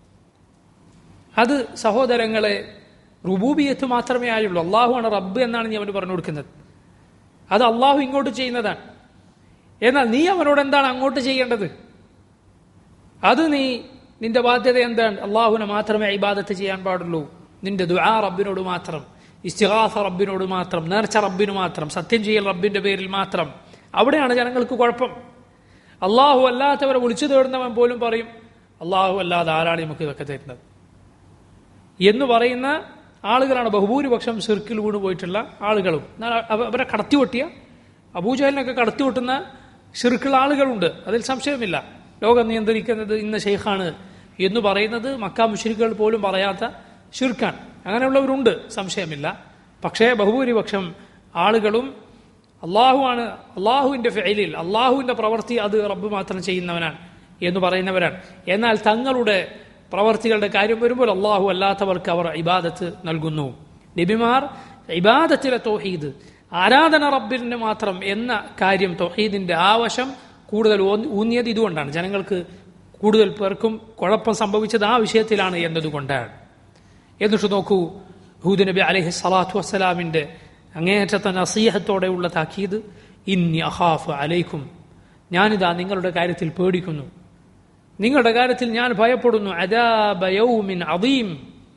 അത് സഹോദരങ്ങളെ റുബൂബിയത്ത് മാത്രമേ ആയുള്ളൂ അള്ളാഹുവാണ് റബ്ബ് എന്നാണ് നീ അവന് പറഞ്ഞു കൊടുക്കുന്നത് അത് അള്ളാഹു ഇങ്ങോട്ട് ചെയ്യുന്നതാണ് എന്നാൽ നീ അവനോട് എന്താണ് അങ്ങോട്ട് ചെയ്യേണ്ടത് അത് നീ നിന്റെ ബാധ്യത എന്താണ് അള്ളാഹുവിനെ മാത്രമേ ഇബാദത്ത് ചെയ്യാൻ പാടുള്ളൂ നിന്റെ ദുആ റബ്ബിനോട് മാത്രം ഇസ്തിഹാസ റബ്ബിനോട് മാത്രം നേർച്ച റബ്ബിന് മാത്രം സത്യം ചെയ്യൽ റബ്ബിന്റെ പേരിൽ മാത്രം അവിടെയാണ് ജനങ്ങൾക്ക് കുഴപ്പം അള്ളാഹു അല്ലാത്തവരെ വിളിച്ചു തേടുന്നവൻ പോലും പറയും അള്ളാഹു അല്ലാതെ ആരാണ് നമുക്ക് ഇതൊക്കെ തരുന്നത് എന്ന് പറയുന്ന ആളുകളാണ് ബഹുഭൂരിപക്ഷം സിർക്കിൽ വീണ് പോയിട്ടുള്ള ആളുകളും എന്നാൽ അവരെ കടത്തിവെട്ടിയ അബൂജഹലിനൊക്കെ കടത്തിവെട്ടുന്ന ഷിർക്കുള്ള ആളുകളുണ്ട് അതിൽ സംശയമില്ല ലോകം നിയന്ത്രിക്കുന്നത് ഇന്ന ഷെയ്ഖാണ് എന്ന് പറയുന്നത് മക്ക മുഷരിക്കുകൾ പോലും പറയാത്ത ഷിർക്കാണ് അങ്ങനെയുള്ളവരുണ്ട് സംശയമില്ല പക്ഷേ ബഹുഭൂരിപക്ഷം ആളുകളും അള്ളാഹുവാണ് അള്ളാഹുവിന്റെ ഫെയിലിൽ അള്ളാഹുവിന്റെ പ്രവൃത്തി അത് റബ്ബ് മാത്രം ചെയ്യുന്നവനാണ് എന്ന് പറയുന്നവരാണ് എന്നാൽ തങ്ങളുടെ പ്രവർത്തികളുടെ കാര്യം വരുമ്പോൾ അള്ളാഹു അല്ലാത്തവർക്ക് അവർ ഇബാദത്ത് നൽകുന്നു നബിമാർ ഇബാദത്തിലെ തൗഹീദ് ആരാധന റബ്ബിന് മാത്രം എന്ന കാര്യം തൗഹീദിന്റെ ആവശ്യം കൂടുതൽ ഊന്നിയത് ഇതുകൊണ്ടാണ് ജനങ്ങൾക്ക് കൂടുതൽ പേർക്കും കുഴപ്പം സംഭവിച്ചത് ആ വിഷയത്തിലാണ് എന്നതുകൊണ്ടാണ് എന്നിട്ട് നോക്കൂ ഹൂദ് നബി അലഹി സ്വലാത്തു വസ്സലാമിന്റെ അങ്ങേയറ്റത്തെ നസീഹത്തോടെയുള്ള താക്കീത് ഇന്നി അഹാഫ് അലൈക്കും ഞാനിതാ നിങ്ങളുടെ കാര്യത്തിൽ പേടിക്കുന്നു നിങ്ങളുടെ കാര്യത്തിൽ ഞാൻ ഭയപ്പെടുന്നു അദാബയൗമിൻ അദീം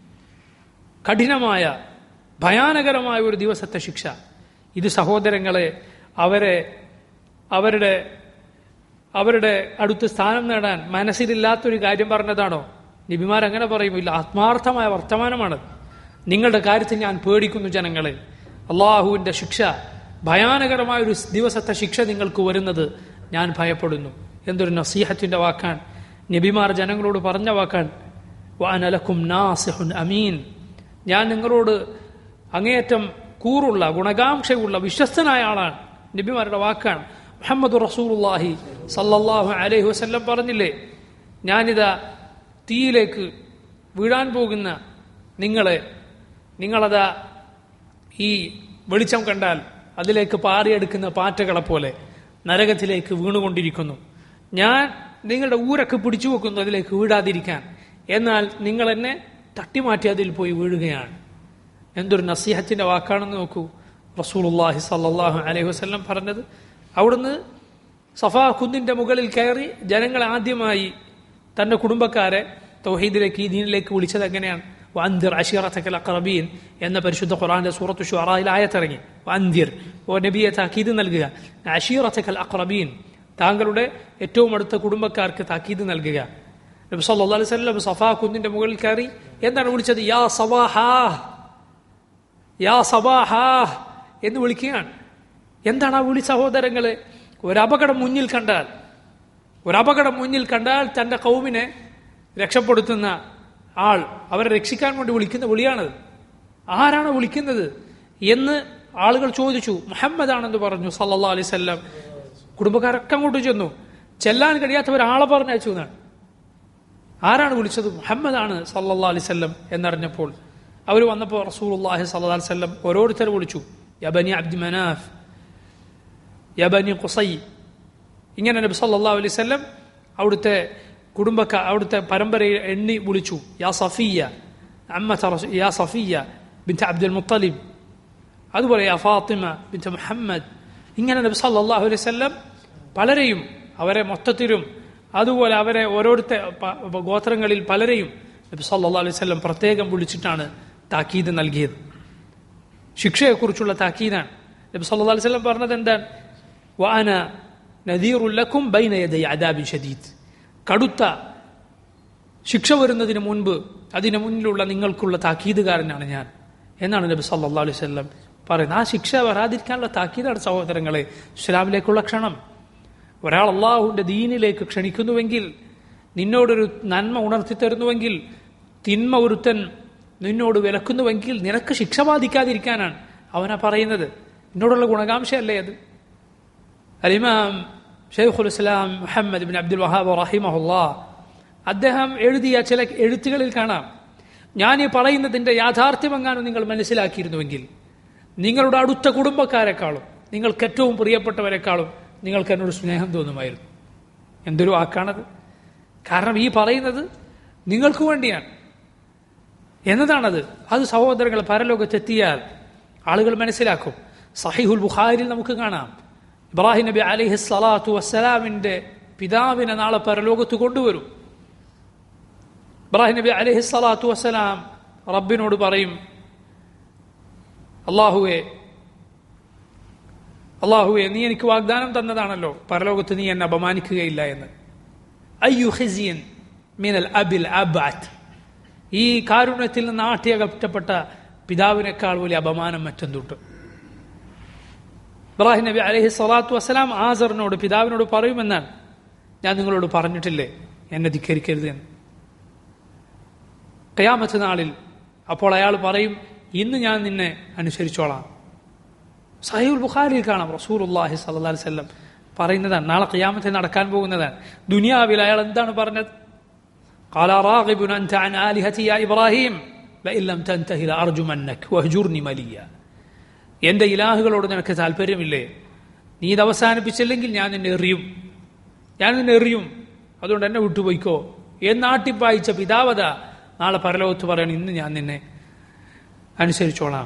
കഠിനമായ ഭയാനകരമായ ഒരു ദിവസത്തെ ശിക്ഷ ഇത് സഹോദരങ്ങളെ അവരെ അവരുടെ അവരുടെ അടുത്ത് സ്ഥാനം നേടാൻ മനസ്സിലില്ലാത്തൊരു കാര്യം പറഞ്ഞതാണോ നബിമാർ അങ്ങനെ പറയും ഇല്ല ആത്മാർത്ഥമായ വർത്തമാനമാണ് നിങ്ങളുടെ കാര്യത്തിൽ ഞാൻ പേടിക്കുന്നു ജനങ്ങളെ അള്ളാഹുവിന്റെ ശിക്ഷ ഭയാനകരമായ ഒരു ദിവസത്തെ ശിക്ഷ നിങ്ങൾക്ക് വരുന്നത് ഞാൻ ഭയപ്പെടുന്നു എന്തൊരു നസീഹത്തിന്റെ വാക്കാൻ നബിമാർ ജനങ്ങളോട് പറഞ്ഞ വാക്കാൻ വാനലക്കും നാസിഹുൻ അമീൻ ഞാൻ നിങ്ങളോട് അങ്ങേയറ്റം കൂറുള്ള ഗുണകാംക്ഷയുള്ള വിശ്വസ്തനായ ആളാണ് നബിമാരുടെ വാക്കാണ് മുഹമ്മദ് റസൂലുല്ലാഹി സല്ലല്ലാഹു അലൈഹി വസല്ലം പറഞ്ഞില്ലേ ഞാനിതാ തീയിലേക്ക് വീഴാൻ പോകുന്ന നിങ്ങളെ നിങ്ങളതാ ഈ വെളിച്ചം കണ്ടാൽ അതിലേക്ക് പാറിയെടുക്കുന്ന പാറ്റകളെ പോലെ നരകത്തിലേക്ക് വീണുകൊണ്ടിരിക്കുന്നു ഞാൻ നിങ്ങളുടെ ഊരൊക്കെ പിടിച്ചു വെക്കുന്നു അതിലേക്ക് വീഴാതിരിക്കാൻ എന്നാൽ നിങ്ങൾ എന്നെ തട്ടിമാറ്റി അതിൽ പോയി വീഴുകയാണ് എന്തൊരു നസീഹത്തിന്റെ വാക്കാണെന്ന് നോക്കൂ റസൂലുള്ളാഹി സല്ലല്ലാഹു അലൈഹി വസല്ലം പറഞ്ഞത് അവിടുന്ന് സഫാ കുന്നിന്റെ മുകളിൽ കയറി ജനങ്ങളെ ആദ്യമായി തന്റെ കുടുംബക്കാരെ തൗഹീദിലേക്ക് ഈ ദീനിലേക്ക് വിളിച്ചത് എങ്ങനെയാണ് വന്തിർ അഷീറത്തക്കൽ അക്രബീൻ എന്ന പരിശുദ്ധ ഖുറാന്റെ സൂറത്ത് ഷുറായിൽ ആയത്തിറങ്ങി വന്തിർ ഓ നബിയെ താക്കീത് നൽകുക അഷീറത്തക്കൽ അക്രബീൻ താങ്കളുടെ ഏറ്റവും അടുത്ത കുടുംബക്കാർക്ക് താക്കീത് നൽകുക നബി സല്ലല്ലാഹു അലൈഹി വസല്ലം സഫാ കുന്നിന്റെ മുകളിൽ കയറി എന്താണ് വിളിച്ചത് യാ സവാഹാ യാ സബാഹാ എന്ന് വിളിക്കുകയാണ് എന്താണ് ആ വിളി സഹോദരങ്ങളെ ഒരപകടം മുന്നിൽ കണ്ടാൽ ഒരപകടം മുന്നിൽ കണ്ടാൽ തന്റെ കൗമിനെ രക്ഷപ്പെടുത്തുന്ന ആൾ അവരെ രക്ഷിക്കാൻ വേണ്ടി വിളിക്കുന്ന വിളിയാണത് ആരാണ് വിളിക്കുന്നത് എന്ന് ആളുകൾ ചോദിച്ചു മുഹമ്മദ് ആണെന്ന് പറഞ്ഞു സല്ലാ അലൈവല്ലം കുടുംബക്കാരൊക്കെ അങ്ങോട്ട് ചെന്നു ചെല്ലാൻ കഴിയാത്തവർ ആളെ പറഞ്ഞയച്ചു എന്നാണ് ആരാണ് വിളിച്ചത് മുഹമ്മദാണ് സല്ലാ അലൈവല്ലം എന്നറിഞ്ഞപ്പോൾ അവർ വന്നപ്പോൾ റസൂലുള്ളാഹി സല്ലല്ലാഹു അലൈഹി വസല്ലം ഓരോരുത്തർ വിളിച്ചു യബനി അബ്ദി മനാഫ് യബനി ഖുസൈ ഇങ്ങനെ നബി സല്ലല്ലാഹു അലൈഹി വസല്ലം അവിടുത്തെ കുടുംബക്ക അവിടുത്തെ പരമ്പരയെ എണ്ണി വിളിച്ചു യാ സഫിയ അമ്മത്ത റസൂ- യാ സഫിയ ബിൻറ്റ് അബ്ദുൽ മുത്തലിബ് അതുപോലെ യാ ഫാത്തിമ ബിൻറ്റ് മുഹമ്മദ് ഇങ്ങനെ നബി സല്ലല്ലാഹു അലൈഹി വസല്ലം പലരെയും അവരെ മൊത്തത്തിലും അതുപോലെ അവരെ ഓരോരുത്ത പ- പ- ഗോത്രങ്ങളിൽ പലരെയും നബി സല്ലല്ലാഹു അലൈഹി വസല്ലം പ്രത്യേകം വിളിച്ചിട്ടാണ് താക്കീത് നൽകിയത് ശിക്ഷയെക്കുറിച്ചുള്ള താക്കീതാണ് നബി സല്ലല്ലാഹു അലൈഹി വസല്ലം പറഞ്ഞത് എന്താണ് വാന നദീറുല്ലക്കും ബൈന യദൈ അദാബിൻ ഷദീദ് കടുത്ത ശിക്ഷ വരുന്നതിന് മുൻപ് അതിന് മുന്നിലുള്ള നിങ്ങൾക്കുള്ള താക്കീതുകാരനാണ് ഞാൻ എന്നാണ് നബി സല്ലല്ലാഹു അലൈഹി വസല്ലം പറയുന്നത് ആ ശിക്ഷ വരാതിരിക്കാനുള്ള താക്കീതാണ് സഹോദരങ്ങളെ ഇസ്ലാമിലേക്കുള്ള ക്ഷണം ഒരാൾ അള്ളാഹുവിന്റെ ദീനിലേക്ക് ക്ഷണിക്കുന്നുവെങ്കിൽ നിന്നോടൊരു നന്മ ഉണർത്തി തരുന്നുവെങ്കിൽ തിന്മ ഒരുത്തൻ നിന്നോട് വിലക്കുന്നുവെങ്കിൽ നിനക്ക് ശിക്ഷ ബാധിക്കാതിരിക്കാനാണ് അവനാ പറയുന്നത് എന്നോടുള്ള ഗുണകാംക്ഷയല്ലേ അത് അലിമാം ഷെയ്ഖുൽ ഇസ്ലാം മുഹമ്മദ് ബിൻ അബ്ദുൽ വഹാബ് റഹിമഹുല്ലാ അദ്ദേഹം എഴുതിയ ചില എഴുത്തുകളിൽ കാണാം ഞാൻ ഈ പറയുന്നതിന്റെ യാഥാർത്ഥ്യമെങ്ങാനും നിങ്ങൾ മനസ്സിലാക്കിയിരുന്നുവെങ്കിൽ നിങ്ങളുടെ അടുത്ത കുടുംബക്കാരെക്കാളും നിങ്ങൾക്ക് ഏറ്റവും പ്രിയപ്പെട്ടവരെക്കാളും നിങ്ങൾക്ക് എന്നോട് സ്നേഹം തോന്നുമായിരുന്നു എന്തൊരു വാക്കാണത് കാരണം ഈ പറയുന്നത് നിങ്ങൾക്ക് വേണ്ടിയാണ് എന്നതാണത് അത് സഹോദരങ്ങൾ പരലോകത്തെത്തിയാൽ ആളുകൾ മനസ്സിലാക്കും സഹിഹുൽ ബുഖാരിൽ നമുക്ക് കാണാം ഇബ്രാഹിം നബി അലിഹി സ്വലാത്തു വസ്സലാമിന്റെ പിതാവിനെ നാളെ പരലോകത്ത് കൊണ്ടുവരും ഇബ്രാഹിം നബി അലിഹി സ്വലാത്തു വസ്സലാം റബ്ബിനോട് പറയും അള്ളാഹുവെ അള്ളാഹുവെ നീ എനിക്ക് വാഗ്ദാനം തന്നതാണല്ലോ പരലോകത്ത് നീ എന്നെ അപമാനിക്കുകയില്ല എന്ന് അയ്യു ഹിസിയൻ മീനൽ അബിൽ അബാറ്റ് ഈ കാരുണ്യത്തിൽ നിന്ന് ആട്ടിയകറ്റപ്പെട്ട പിതാവിനേക്കാൾ വലിയ അപമാനം മറ്റെന്തുണ്ട് ഇബ്രാഹിം നബി അലഹി സ്വലാത്തു വസ്സലാം ആസറിനോട് പിതാവിനോട് പറയുമെന്നാണ് ഞാൻ നിങ്ങളോട് പറഞ്ഞിട്ടില്ലേ എന്നെ ധിക്കരിക്കരുത് എന്ന് കയാമത്ത് നാളിൽ അപ്പോൾ അയാൾ പറയും ഇന്ന് ഞാൻ നിന്നെ അനുസരിച്ചോളാം സഹീൽ ബുഖാരിയിൽ കാണാം റസൂലുള്ളാഹി സ്വല്ലല്ലാഹി അലൈഹി വസല്ലം പറയുന്നതാണ് നാളെ ഖിയാമത്തിൽ നടക്കാൻ പോകുന്നതാണ് ദുനിയാവിൽ അയാൾ എന്താണ് പറഞ്ഞത് قال راغب أنت عن آلهتي يا إبراهيم لئن لم تنتهي لأرجمنك واهجرني مليا എന്റെ ഇലാഹുകളോട് നിനക്ക് താല്പര്യമില്ലേ നീ ഇത് അവസാനിപ്പിച്ചില്ലെങ്കിൽ ഞാൻ നിന്നെ എറിയും ഞാൻ നിന്നെ എറിയും അതുകൊണ്ട് എന്നെ വിട്ടുപോയിക്കോ എന്നാട്ടിപ്പായിച്ച പിതാവത നാളെ പരലോകത്ത് പറയണം ഇന്ന് ഞാൻ നിന്നെ അനുസരിച്ചോളാം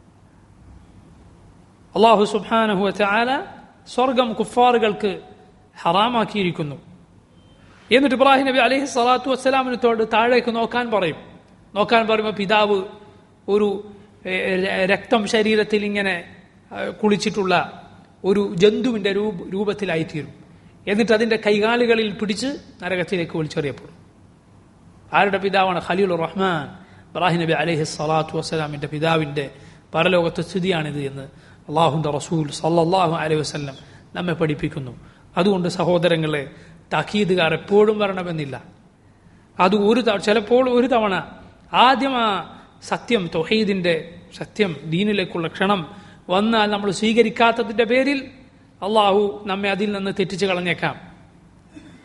അള്ളാഹു സുബാനഹു ചാല സ്വർഗം കുഫാറുകൾക്ക് ഹറാമാക്കിയിരിക്കുന്നു എന്നിട്ട് ഇബ്രാഹിം നബി അലൈഹി സ്വലാത്തു വസ്സലാമിനത്തോട് താഴേക്ക് നോക്കാൻ പറയും നോക്കാൻ പറയുമ്പോൾ പിതാവ് ഒരു ഏഹ്, രക്തം ശരീരത്തിൽ ഇങ്ങനെ ഏഹ്, കുളിച്ചിട്ടുള്ള ഒരു ജന്തുവിന്റെ രൂപ രൂപത്തിലായിത്തീരും എന്നിട്ട് അതിന്റെ കൈകാലുകളിൽ പിടിച്ച് നരകത്തിലേക്ക് വലിച്ചെറിയപ്പെടും ആരുടെ പിതാവാണ് ഖലീൽ റഹ്മാൻ ഇബ്രാഹിം നബി അലൈഹി സ്വലാത്തു വസ്സലാമിന്റെ പിതാവിന്റെ പരലോകത്തെ സ്ഥിതിയാണിത് എന്ന് അള്ളാഹുന്റെ റസൂൽ സല്ലല്ലാഹു അലൈഹി വസല്ലം നമ്മെ പഠിപ്പിക്കുന്നു അതുകൊണ്ട് സഹോദരങ്ങളെ തഖീദുകാർ എപ്പോഴും വരണമെന്നില്ല അത് ഒരു തവണ ചിലപ്പോൾ ഒരു തവണ ആദ്യം ആ സത്യം തൊഹീദിന്റെ സത്യം ദീനിലേക്കുള്ള ക്ഷണം വന്നാൽ നമ്മൾ സ്വീകരിക്കാത്തതിന്റെ പേരിൽ അള്ളാഹു നമ്മെ അതിൽ നിന്ന് തെറ്റിച്ച് കളഞ്ഞേക്കാം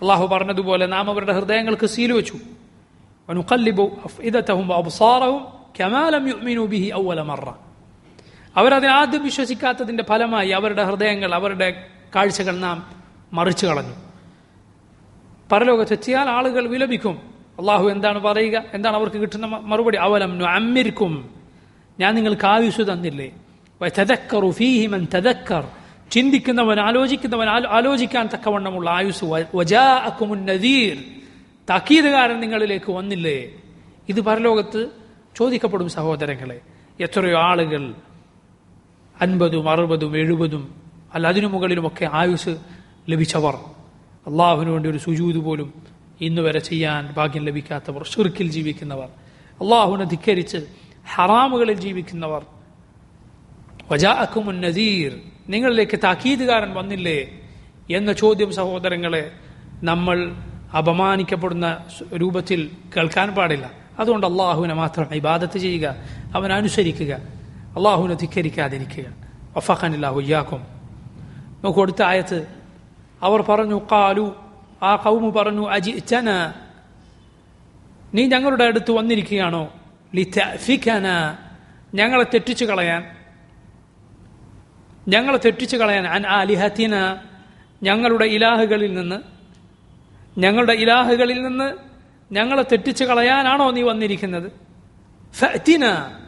അള്ളാഹു പറഞ്ഞതുപോലെ നാം അവരുടെ ഹൃദയങ്ങൾക്ക് സീൽ വെച്ചു ونقلب أفئدتهم وأبصارهم كما لم يؤمنوا به أول مرة അവരതിന് ആദ്യം വിശ്വസിക്കാത്തതിന്റെ ഫലമായി അവരുടെ ഹൃദയങ്ങൾ അവരുടെ കാഴ്ചകൾ നാം മറിച്ചു കളഞ്ഞു പരലോകത്തെത്തിയാൽ ആളുകൾ വിലപിക്കും അള്ളാഹു എന്താണ് പറയുക എന്താണ് അവർക്ക് കിട്ടുന്ന മ- മറുപടി അവലം അമ്മിരിക്കും ഞാൻ നിങ്ങൾക്ക് ആയുസ് തന്നില്ലേ വയതദക്കറു ഫീഹി മൻ തദക്കർ ചിന്തിക്കുന്നവൻ ആലോചിക്കുന്നവൻ ആലോ- ആലോചിക്കാൻ തക്കവണ്ണമുള്ള ആയുസ് വ- വജാഅക്കുമുൻ നദീർ താക്കീതുകാരൻ നിങ്ങളിലേക്ക് വന്നില്ലേ ഇത് പരലോകത്ത് ചോദിക്കപ്പെടും സഹോദരങ്ങളെ എത്രയോ ആളുകൾ അൻപതും അറുപതും എഴുപതും അല്ല അതിനു മുകളിലുമൊക്കെ ആയുസ് ലഭിച്ചവർ അള്ളാഹുവിന് വേണ്ടി ഒരു സുജൂത് പോലും ഇന്ന് വരെ ചെയ്യാൻ ഭാഗ്യം ലഭിക്കാത്തവർ ഷിർക്കിൽ ജീവിക്കുന്നവർ അള്ളാഹുവിനെ ധിക്കരിച്ച് ഹറാമുകളിൽ ജീവിക്കുന്നവർ വജാഅക്കുമുൻ നദീർ നിങ്ങളിലേക്ക് താക്കീതുകാരൻ വന്നില്ലേ എന്ന ചോദ്യം സഹോദരങ്ങളെ നമ്മൾ അപമാനിക്കപ്പെടുന്ന സ് രൂപത്തിൽ കേൾക്കാൻ പാടില്ല അതുകൊണ്ട് അള്ളാഹുവിനെ മാത്രം ഇബാദത്ത് ചെയ്യുക അവനെ അനുസരിക്കുക അള്ളാഹുവിനെ ധിക്കരിക്കാതിരിക്കുക വഫഖനില്ലാഹുയ്യാക്കും നമുക്ക് കൊടുത്ത ആയത്ത് അവർ പറഞ്ഞു കാലു ആ കൗമു പറഞ്ഞു അജിച്ചന നീ ഞങ്ങളുടെ അടുത്ത് വന്നിരിക്കുകയാണോ ലിതഅഫികന ഞങ്ങളെ തെറ്റിച്ചു കളയാൻ ഞങ്ങളെ തെറ്റിച്ചു കളയാൻ അൻ ആലിഹത്തിന ഞങ്ങളുടെ ഇലാഹുകളിൽ നിന്ന് ഞങ്ങളുടെ ഇലാഹുകളിൽ നിന്ന് ഞങ്ങളെ തെറ്റിച്ചു കളയാനാണോ നീ വന്നിരിക്കുന്നത് ഫഅ്തിന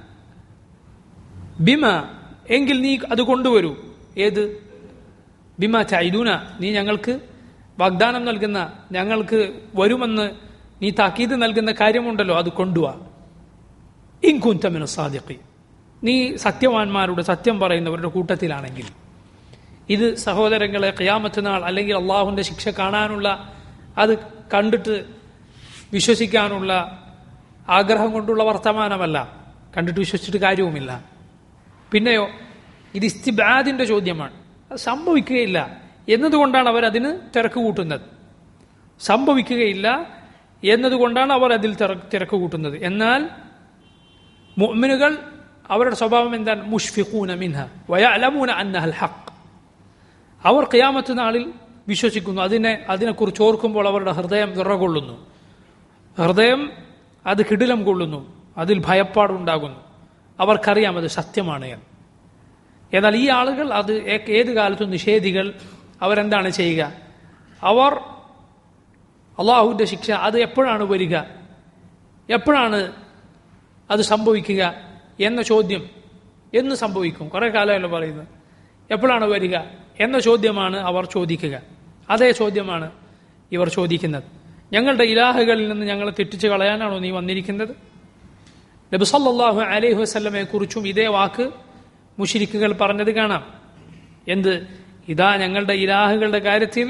ബിമ എങ്കിൽ നീ അത് കൊണ്ടുവരൂ ഏത് ബിമ ചൈദൂന നീ ഞങ്ങൾക്ക് വാഗ്ദാനം നൽകുന്ന ഞങ്ങൾക്ക് വരുമെന്ന് നീ താക്കീത് നൽകുന്ന കാര്യമുണ്ടല്ലോ അത് കൊണ്ടുവാ ഇൻകുന്തമിന് സാദിഖി നീ സത്യവാന്മാരുടെ സത്യം പറയുന്നവരുടെ കൂട്ടത്തിലാണെങ്കിൽ ഇത് സഹോദരങ്ങളെ ഖിയാമത്ത് നാൾ അല്ലെങ്കിൽ അള്ളാഹുവിന്റെ ശിക്ഷ കാണാനുള്ള അത് കണ്ടിട്ട് വിശ്വസിക്കാനുള്ള ആഗ്രഹം കൊണ്ടുള്ള വർത്തമാനമല്ല കണ്ടിട്ട് വിശ്വസിച്ചിട്ട് കാര്യവുമില്ല പിന്നെയോ ഇത് ഇസ്തിബാദിന്റെ ചോദ്യമാണ് അത് സംഭവിക്കുകയില്ല എന്നതുകൊണ്ടാണ് അവർ അതിന് തിരക്ക് കൂട്ടുന്നത് സംഭവിക്കുകയില്ല എന്നതുകൊണ്ടാണ് അവർ അതിൽ തിര- തിരക്ക് കൂട്ടുന്നത് എന്നാൽ മുഅ്മിനുകൾ അവരുടെ സ്വഭാവം എന്താണ് മുഷ്ഫിഖൂന മിൻഹ വയഅലമൂന അന്നഹൽ ഹഖ് അവർ ഖിയാമത്ത് നാളിൽ വിശ്വസിക്കുന്നു അതിനെ അതിനെക്കുറിച്ച് ഓർക്കുമ്പോൾ അവരുടെ ഹൃദയം വിറകൊള്ളുന്നു ഹൃദയം അത് കിടിലം കൊള്ളുന്നു അതിൽ ഭയപ്പാടുണ്ടാകുന്നു അവർക്കറിയാം അത് സത്യമാണ് എന്ന് എന്നാൽ ഈ ആളുകൾ അത് ഏ- ഏത് കാലത്തും നിഷേധികൾ അവരെന്താണ് ചെയ്യുക അവർ അള്ളാഹുവിന്റെ ശിക്ഷ അത് എപ്പോഴാണ് വരിക എപ്പോഴാണ് അത് സംഭവിക്കുക എന്ന ചോദ്യം എന്ന് സംഭവിക്കും കുറെ കാലമല്ലോ പറയുന്നത് എപ്പോഴാണ് വരിക എന്ന ചോദ്യമാണ് അവർ ചോദിക്കുക അതേ ചോദ്യമാണ് ഇവർ ചോദിക്കുന്നത് ഞങ്ങളുടെ ഇലാഹുകളിൽ നിന്ന് ഞങ്ങളെ തെറ്റിച്ച് കളയാനാണോ നീ വന്നിരിക്കുന്നത് നബി സല്ലല്ലാഹു അലൈഹി വസല്ലമയെ കുറിച്ചും ഇതേ വാക്ക് മുഷിരിക്കുകൾ പറഞ്ഞത് കാണാം എന്ത് ഇതാ ഞങ്ങളുടെ ഇലാഹുകളുടെ കാര്യത്തിൽ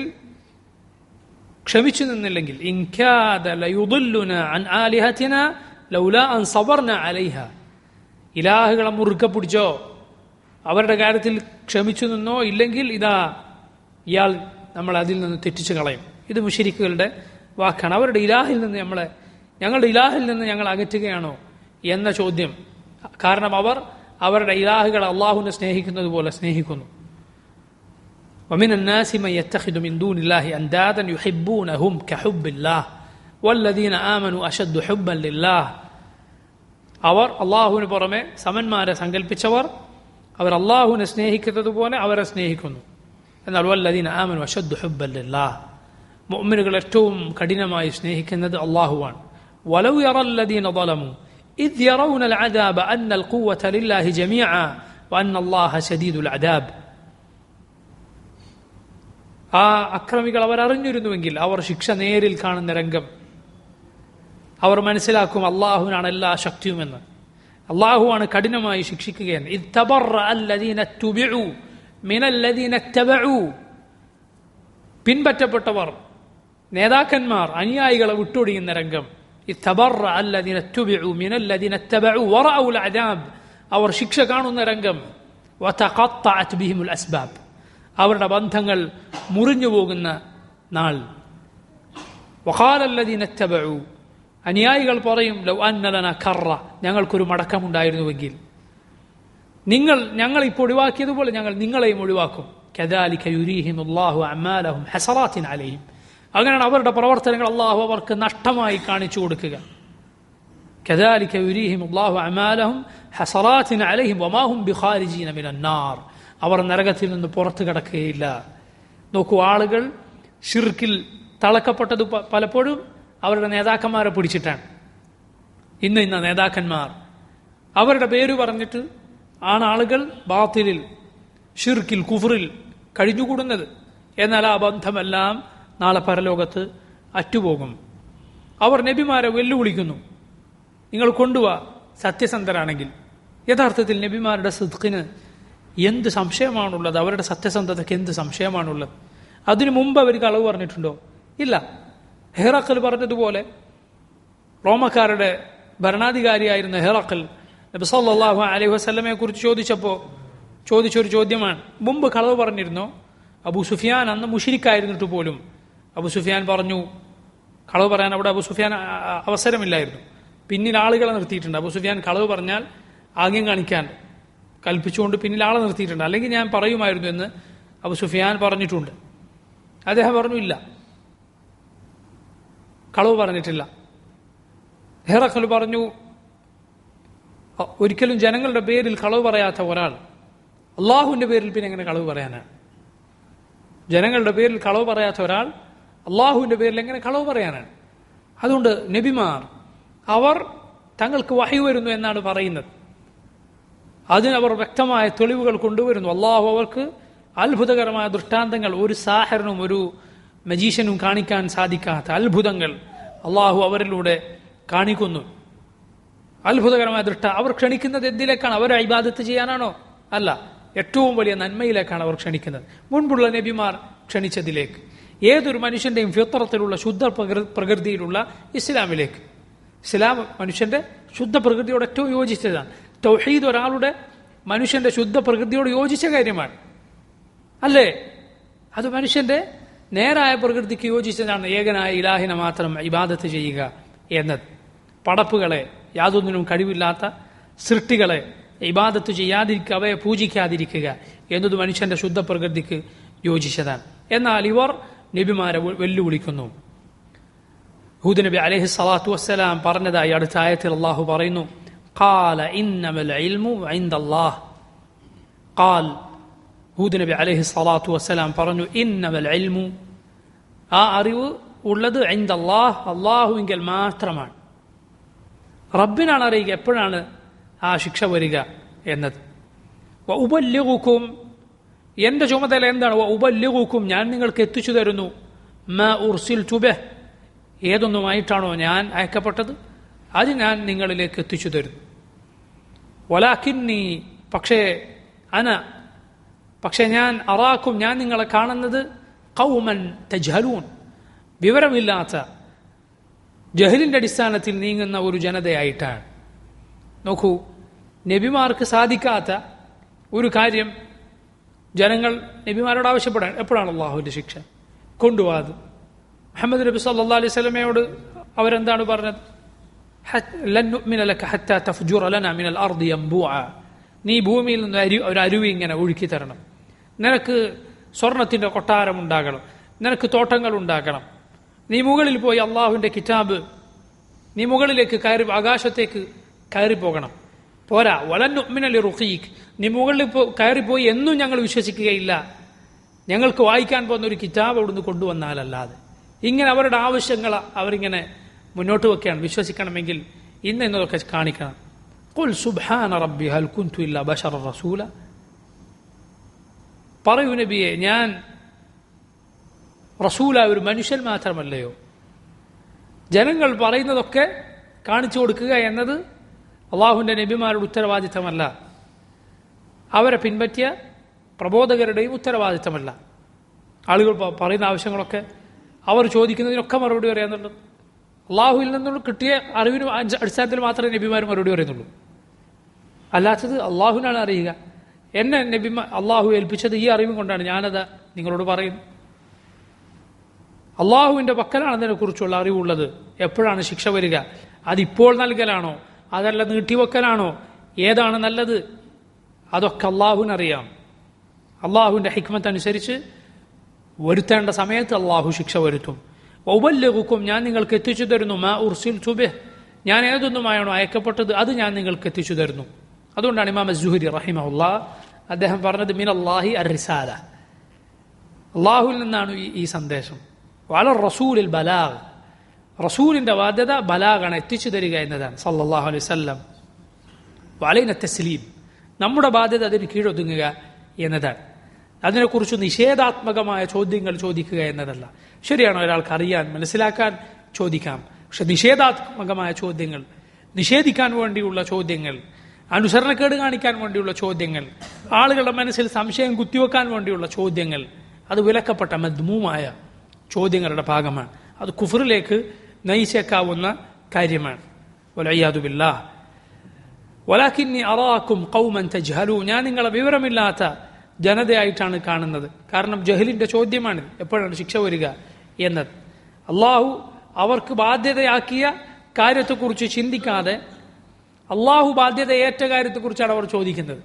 ക്ഷമിച്ചു നിന്നില്ലെങ്കിൽ ഇൻകാദ ലയുദല്ലുന അൻ ആലിഹത്തിന ലൗലാ അൻ സബർന അലൈഹ ഇലാഹുകളെ മുറുക്ക പിടിച്ചോ അവരുടെ കാര്യത്തിൽ ക്ഷമിച്ചു നിന്നോ ഇല്ലെങ്കിൽ ഇതാ ഇയാൾ നമ്മൾ അതിൽ നിന്ന് തെറ്റിച്ചു കളയും ഇത് മുഷിരിക്കുകളുടെ വാക്കാണ് അവരുടെ ഇലാഹിൽ നിന്ന് നമ്മളെ ഞങ്ങളുടെ ഇലാഹിൽ നിന്ന് ഞങ്ങൾ അകറ്റുകയാണോ എന്ന ചോദ്യം കാരണം അവർ അവരുടെ ഇലാഹുകളെ അള്ളാഹുവിനെ സ്നേഹിക്കുന്നത് പോലെ സ്നേഹിക്കുന്നു ومن الناس من يتخذ من دون الله أندادا يحبونهم كحب الله والذين آمنوا أشد حبا لله അവർ അള്ളാഹുവിന് പുറമെ സമന്മാരെ സങ്കല്പിച്ചവർ അവർ അള്ളാഹുവിനെ സ്നേഹിക്കുന്നത് പോലെ അവരെ സ്നേഹിക്കുന്നു എന്നാൽ വല്ലദീന ആമനു അഷദ്ദു ഹുബ്ബല്ലാ മുഅ്മിനുകൾ ഏറ്റവും കഠിനമായി സ്നേഹിക്കുന്നത് അള്ളാഹുവാണ് ولو يرى الذين ظلموا إذ يرون العذاب أن القوة لله جميعا وأن الله شديد العذاب ആ അക്രമികൾ അവർ അറിഞ്ഞിരുന്നുവെങ്കിൽ അവർ ശിക്ഷ നേരിൽ കാണുന്ന രംഗം അവർ മനസ്സിലാക്കും അള്ളാഹുവിനാണ് എല്ലാ ശക്തിയുമെന്ന് അള്ളാഹുവാണ് കഠിനമായി ശിക്ഷിക്കുകയെന്ന് ഇത് തബറ അല്ലദീന തുബിഉ മിനല്ലദീന തബഉ പിൻപറ്റപ്പെട്ടവർ നേതാക്കന്മാർ അനുയായികളെ വിട്ടൊടിയുന്ന രംഗം ഇത് തബറ അല്ലദീന തുബിഉ മിനല്ലദീന തബഉ വറഅു അദാബ് അവർ ശിക്ഷ കാണുന്ന രംഗം വതഖത്തഅത് ബിഹിമുൽ അസ്ബാബ് അവരുടെ ബന്ധങ്ങൾ മുറിഞ്ഞു പോകുന്ന നാൾ വഖാലല്ലദീനത്തബഉ അനുയായികൾ പറയും ലൗ അന്നലന കറ ഞങ്ങൾക്കൊരു മടക്കമുണ്ടായിരുന്നുവെങ്കിൽ നിങ്ങൾ ഞങ്ങൾ ഇപ്പോൾ ഒഴിവാക്കിയതുപോലെ ഞങ്ങൾ നിങ്ങളെയും ഒഴിവാക്കും كذلك يريهم الله أعمالهم حسرات عليهم അങ്ങനെയാണ് അവരുടെ പ്രവർത്തനങ്ങൾ അള്ളാഹു അവർക്ക് നഷ്ടമായി കാണിച്ചു കൊടുക്കുക كذلك يريهم الله أعمالهم حسرات عليهم وما هم بخارجين من النار അവർ നരകത്തിൽ നിന്ന് പുറത്തു കിടക്കുകയില്ല നോക്കൂ ആളുകൾ ഷിർക്കിൽ തളക്കപ്പെട്ടത് പ- പലപ്പോഴും അവരുടെ നേതാക്കന്മാരെ പിടിച്ചിട്ടാണ് ഇന്ന് ഇന്ന നേതാക്കന്മാർ അവരുടെ പേര് പറഞ്ഞിട്ട് ആണ് ആളുകൾ ബാത്തിലിൽ ഷിർക്കിൽ കുഫറിൽ കഴിഞ്ഞുകൂടുന്നത് എന്നാൽ ആ ബന്ധമെല്ലാം നാളെ പരലോകത്ത് അറ്റുപോകും അവർ നബിമാരെ വെല്ലുവിളിക്കുന്നു നിങ്ങൾ കൊണ്ടുവാ സത്യസന്ധരാണെങ്കിൽ യഥാർത്ഥത്തിൽ നബിമാരുടെ സിദ്ഖിന് എന്ത് സംശയമാണുള്ളത് അവരുടെ സത്യസന്ധതയ്ക്ക് എന്ത് സംശയമാണുള്ളത് അതിനു മുമ്പ് അവർ കളവ് പറഞ്ഞിട്ടുണ്ടോ ഇല്ല ഹെറാക്കൽ പറഞ്ഞതുപോലെ റോമക്കാരുടെ ഭരണാധികാരിയായിരുന്ന ഹെറാക്കൽ നബി സല്ലല്ലാഹു അലൈഹി വസല്ലമയെ കുറിച്ച് ചോദിച്ചപ്പോൾ ചോദിച്ചൊരു ചോദ്യമാണ് മുമ്പ് കളവ് പറഞ്ഞിരുന്നോ അബു സുഫിയാൻ അന്ന് മുഷിരിക്കായിരുന്നിട്ട് പോലും അബു സുഫിയാൻ പറഞ്ഞു കളവ് പറയാൻ അവിടെ അബു സുഫിയാൻ ആ, ആ, അവസരമില്ലായിരുന്നു പിന്നിൽ ആളുകളെ നിർത്തിയിട്ടുണ്ട് അബു സുഫിയാൻ കളവ് പറഞ്ഞാൽ ആംഗ്യം കാണിക്കാൻ കൽപ്പിച്ചുകൊണ്ട് പിന്നിൽ ആളെ നിർത്തിയിട്ടുണ്ട് അല്ലെങ്കിൽ ഞാൻ പറയുമായിരുന്നു എന്ന് അബു സുഫിയാൻ പറഞ്ഞിട്ടുണ്ട് അദ്ദേഹം പറഞ്ഞു ഇല്ല കളവ് പറഞ്ഞിട്ടില്ല ഹെറക്കൽ പറഞ്ഞു "അ- ഒരിക്കലും ജനങ്ങളുടെ പേരിൽ കളവ് പറയാത്ത ഒരാൾ അള്ളാഹുവിന്റെ പേരിൽ പിന്നെ എങ്ങനെ കളവ് പറയാനാണ് ജനങ്ങളുടെ പേരിൽ കളവ് പറയാത്ത ഒരാൾ അള്ളാഹുവിന്റെ പേരിൽ എങ്ങനെ കളവ് പറയാനാണ് അതുകൊണ്ട് നബിമാർ അവർ തങ്ങൾക്ക് വഹി വരുന്നു എന്നാണ് പറയുന്നത് അതിനവർ വ്യക്തമായ തെളിവുകൾ കൊണ്ടുവരുന്നു അള്ളാഹു അവർക്ക് അത്ഭുതകരമായ ദൃഷ്ടാന്തങ്ങൾ ഒരു സാഹറിനും ഒരു മജീഷ്യനും കാണിക്കാൻ സാധിക്കാത്ത അത്ഭുതങ്ങൾ അള്ളാഹു അവരിലൂടെ കാണിക്കുന്നു അത്ഭുതകരമായ ദൃഷ്ട അവർ ക്ഷണിക്കുന്നത് എന്തിലേക്കാണ് അവരെ ഇബാദത്ത് ചെയ്യാനാണോ അല്ല ഏറ്റവും വലിയ നന്മയിലേക്കാണ് അവർ ക്ഷണിക്കുന്നത് മുൻപുള്ള നബിമാർ ക്ഷണിച്ചതിലേക്ക് ഏതൊരു മനുഷ്യന്റെയും ഫിത്രത്തിലുള്ള ശുദ്ധ പ്രകൃ- പ്രകൃതിയിലുള്ള ഇസ്ലാമിലേക്ക് ഇസ്ലാം മനുഷ്യന്റെ ശുദ്ധ പ്രകൃതിയോട് ഏറ്റവും യോജിച്ചതാണ് തൗഹീദ് ഒരാളുടെ മനുഷ്യന്റെ ശുദ്ധ പ്രകൃതിയോട് യോജിച്ച കാര്യമാണ് അല്ലേ അത് മനുഷ്യന്റെ നേരായ പ്രകൃതിക്ക് യോജിച്ചതാണ് ഏകനായ ഇലാഹിനെ മാത്രം ഇബാദത്ത് ചെയ്യുക എന്നത് പടപ്പുകളെ യാതൊന്നിനും കഴിവില്ലാത്ത സൃഷ്ടികളെ ഇബാദത്ത് ചെയ്യാതിരിക്കുക അവയെ പൂജിക്കാതിരിക്കുക എന്നത് മനുഷ്യന്റെ ശുദ്ധ പ്രകൃതിക്ക് യോജിച്ചതാണ് എന്നാൽ ഇവർ നബിമാരെ വെ- വെല്ലുവിളിക്കുന്നു ഹൂദ് നബി അലൈഹി സ്വലാത്തു വസ്സലാം പറഞ്ഞതായി അടുത്ത ആയത്തിൽ അള്ളാഹു പറയുന്നു قال إنما العلم عند الله قال ഹൂദ് നബി അലൈഹി സ്വലാത്തു വസ്സലാം പറഞ്ഞു ഇന്നമൽ ഇൽമു ആ അറിവ് ഉള്ളത് ഐന്ദ അള്ളാഹ് അള്ളാഹുവിങ്കൽ മാത്രമാണ് റബ്ബിനാണ് അറിയുക എപ്പോഴാണ് ആ ശിക്ഷ വരിക എന്നത് വ ഉപല്യകുക്കും എന്റെ ചുമതല എന്താണ് വ ഉപല്യകുക്കും ഞാൻ നിങ്ങൾക്ക് എത്തിച്ചു തരുന്നു മ ഉർസിൽ തുബെ ഏതൊന്നുമായിട്ടാണോ ഞാൻ അയക്കപ്പെട്ടത് അത് ഞാൻ നിങ്ങളിലേക്ക് എത്തിച്ചു തരുന്നു വലാക്കിന്നി പക്ഷേ അന പക്ഷെ ഞാൻ അറാക്കും ഞാൻ നിങ്ങളെ കാണുന്നത് കൗമൻ തജ്ഹലൂൻ വിവരമില്ലാത്ത ജഹലിന്റെ അടിസ്ഥാനത്തിൽ നീങ്ങുന്ന ഒരു ജനതയായിട്ടാണ് നോക്കൂ നബിമാർക്ക് സാധിക്കാത്ത ഒരു കാര്യം ജനങ്ങൾ നബിമാരോട് ആവശ്യപ്പെടാൻ എപ്പോഴാണ് അള്ളാഹുവിന്റെ ശിക്ഷ കൊണ്ടുപോകാത് മുഹമ്മദ് നബി സല്ലാ അലൈഹി സ്വലമയോട് അവരെന്താണ് പറഞ്ഞത് "ഹത്ത് ലൻ നുഅ്മിന ലക ഹത്താ തഫ്ജുറ ലനാ മിനൽ അർദി യംബുഅ." നീ ഭൂമിയിൽ നിന്ന് അരു ഒരു അരുവി ഇങ്ങനെ ഒഴുക്കി തരണം നിനക്ക് സ്വർണത്തിന്റെ കൊട്ടാരം ഉണ്ടാകണം നിനക്ക് തോട്ടങ്ങൾ ഉണ്ടാക്കണം നീ മുകളിൽ പോയി അള്ളാഹുവിന്റെ കിതാബ് നീ മുകളിലേക്ക് കയറി ആകാശത്തേക്ക് കയറി പോകണം പോരാ വലന്നുമിനലി റുഖീഖ് നീ മുകളിൽ പോ- കയറിപ്പോയി എന്നും ഞങ്ങൾ വിശ്വസിക്കുകയില്ല ഞങ്ങൾക്ക് വായിക്കാൻ പോകുന്ന ഒരു കിതാബ് അവിടുന്ന് കൊണ്ടുവന്നാലല്ലാതെ ഇങ്ങനെ അവരുടെ ആവശ്യങ്ങൾ അവരിങ്ങനെ മുന്നോട്ട് വെക്കുകയാണ് വിശ്വസിക്കണമെങ്കിൽ ഇന്ന് എന്നതൊക്കെ കാണിക്കണം قل سبحان ربي هل كنت إلا بشر رسولا പറയൂ നബിയെ ഞാൻ റസൂലായ ഒരു മനുഷ്യൻ മാത്രമല്ലയോ ജനങ്ങൾ പറയുന്നതൊക്കെ കാണിച്ചു കൊടുക്കുക എന്നത് അള്ളാഹുവിന്റെ നബിമാരുടെ ഉത്തരവാദിത്തമല്ല അവരെ പിൻപറ്റിയ പ്രബോധകരുടെയും ഉത്തരവാദിത്തമല്ല ആളുകൾ പ- പറയുന്ന ആവശ്യങ്ങളൊക്കെ അവർ ചോദിക്കുന്നതിനൊക്കെ മറുപടി പറയാന്നുള്ളത് അള്ളാഹുവിൽ നിന്നുള്ള കിട്ടിയ അറിവിന് അടിച്ച- അടിസ്ഥാനത്തിൽ മാത്രമേ നബിമാർ മറുപടി പറയുന്നുള്ളൂ അല്ലാത്തത് അള്ളാഹുവിനാണ് അറിയുക എന്നെ നബി അള്ളാഹു ഏൽപ്പിച്ചത് ഈ അറിവും കൊണ്ടാണ് ഞാനത് നിങ്ങളോട് പറയുന്നു അള്ളാഹുവിന്റെ പക്കലാണ് അതിനെക്കുറിച്ചുള്ള അറിവുള്ളത് എപ്പോഴാണ് ശിക്ഷ വരിക അതിപ്പോൾ നൽകലാണോ അതല്ല നീട്ടിവെക്കലാണോ ഏതാണ് നല്ലത് അതൊക്കെ അള്ളാഹുവിനറിയാം അള്ളാഹുവിന്റെ ഹിക്മത്ത് അനുസരിച്ച് വരുത്തേണ്ട സമയത്ത് അള്ളാഹു ശിക്ഷ വരുത്തും ഔബല്യകുക്കും ഞാൻ നിങ്ങൾക്ക് എത്തിച്ചു തരുന്നു മാ ഉർസിൽ തുബിഹ് ഞാൻ ഏതൊന്നുമായാണോ അയക്കപ്പെട്ടത് അത് ഞാൻ നിങ്ങൾക്ക് എത്തിച്ചു തരുന്നു അതുകൊണ്ടാണ് ഇമാം അസ്ഹുരി റഹിമഹുല്ല അദ്ദേഹം പറഞ്ഞത് മിൻ അള്ളാഹി അറിസാല അള്ളാഹുവിൽ നിന്നാണ് ഈ ഈ സന്ദേശം വാല റസൂലിൽ ബലാഗ് റസൂലിന്റെ ബാധ്യത ബലാഗാണ് എത്തിച്ചു തരിക എന്നതാണ് സല്ലല്ലാഹു അലൈഹി വസല്ലം വലൈന തസ്ലീം നമ്മുടെ ബാധ്യത അതിന് കീഴൊതുങ്ങുക എന്നതാണ് അതിനെക്കുറിച്ച് നിഷേധാത്മകമായ ചോദ്യങ്ങൾ ചോദിക്കുക എന്നതല്ല ശരിയാണോ ഒരാൾക്ക് അറിയാൻ മനസ്സിലാക്കാൻ ചോദിക്കാം പക്ഷെ നിഷേധാത്മകമായ ചോദ്യങ്ങൾ നിഷേധിക്കാൻ വേണ്ടിയുള്ള ചോദ്യങ്ങൾ അനുസരണക്കേട് കാണിക്കാൻ വേണ്ടിയുള്ള ചോദ്യങ്ങൾ ആളുകളുടെ മനസ്സിൽ സംശയം കുത്തിവെക്കാൻ വേണ്ടിയുള്ള ചോദ്യങ്ങൾ അത് വിലക്കപ്പെട്ട മദ്മൂമായ ചോദ്യങ്ങളുടെ ഭാഗമാണ് അത് കുഫറിലേക്ക് നയിച്ചേക്കാവുന്ന കാര്യമാണ് വലയ്യാതുബില്ലാ വലാക്കിന്നി അറാക്കും കൗമൻ തജ്ഹലു ഞാൻ നിങ്ങളെ വിവരമില്ലാത്ത ജനതയായിട്ടാണ് കാണുന്നത് കാരണം ജഹലിന്റെ ചോദ്യമാണ് എപ്പോഴാണ് ശിക്ഷ വരിക എന്നത് അള്ളാഹു അവർക്ക് ബാധ്യതയാക്കിയ കാര്യത്തെക്കുറിച്ച് ചിന്തിക്കാതെ അള്ളാഹു ബാധ്യത ഏറ്റ കാര്യത്തെക്കുറിച്ചാണ് അവർ ചോദിക്കുന്നത്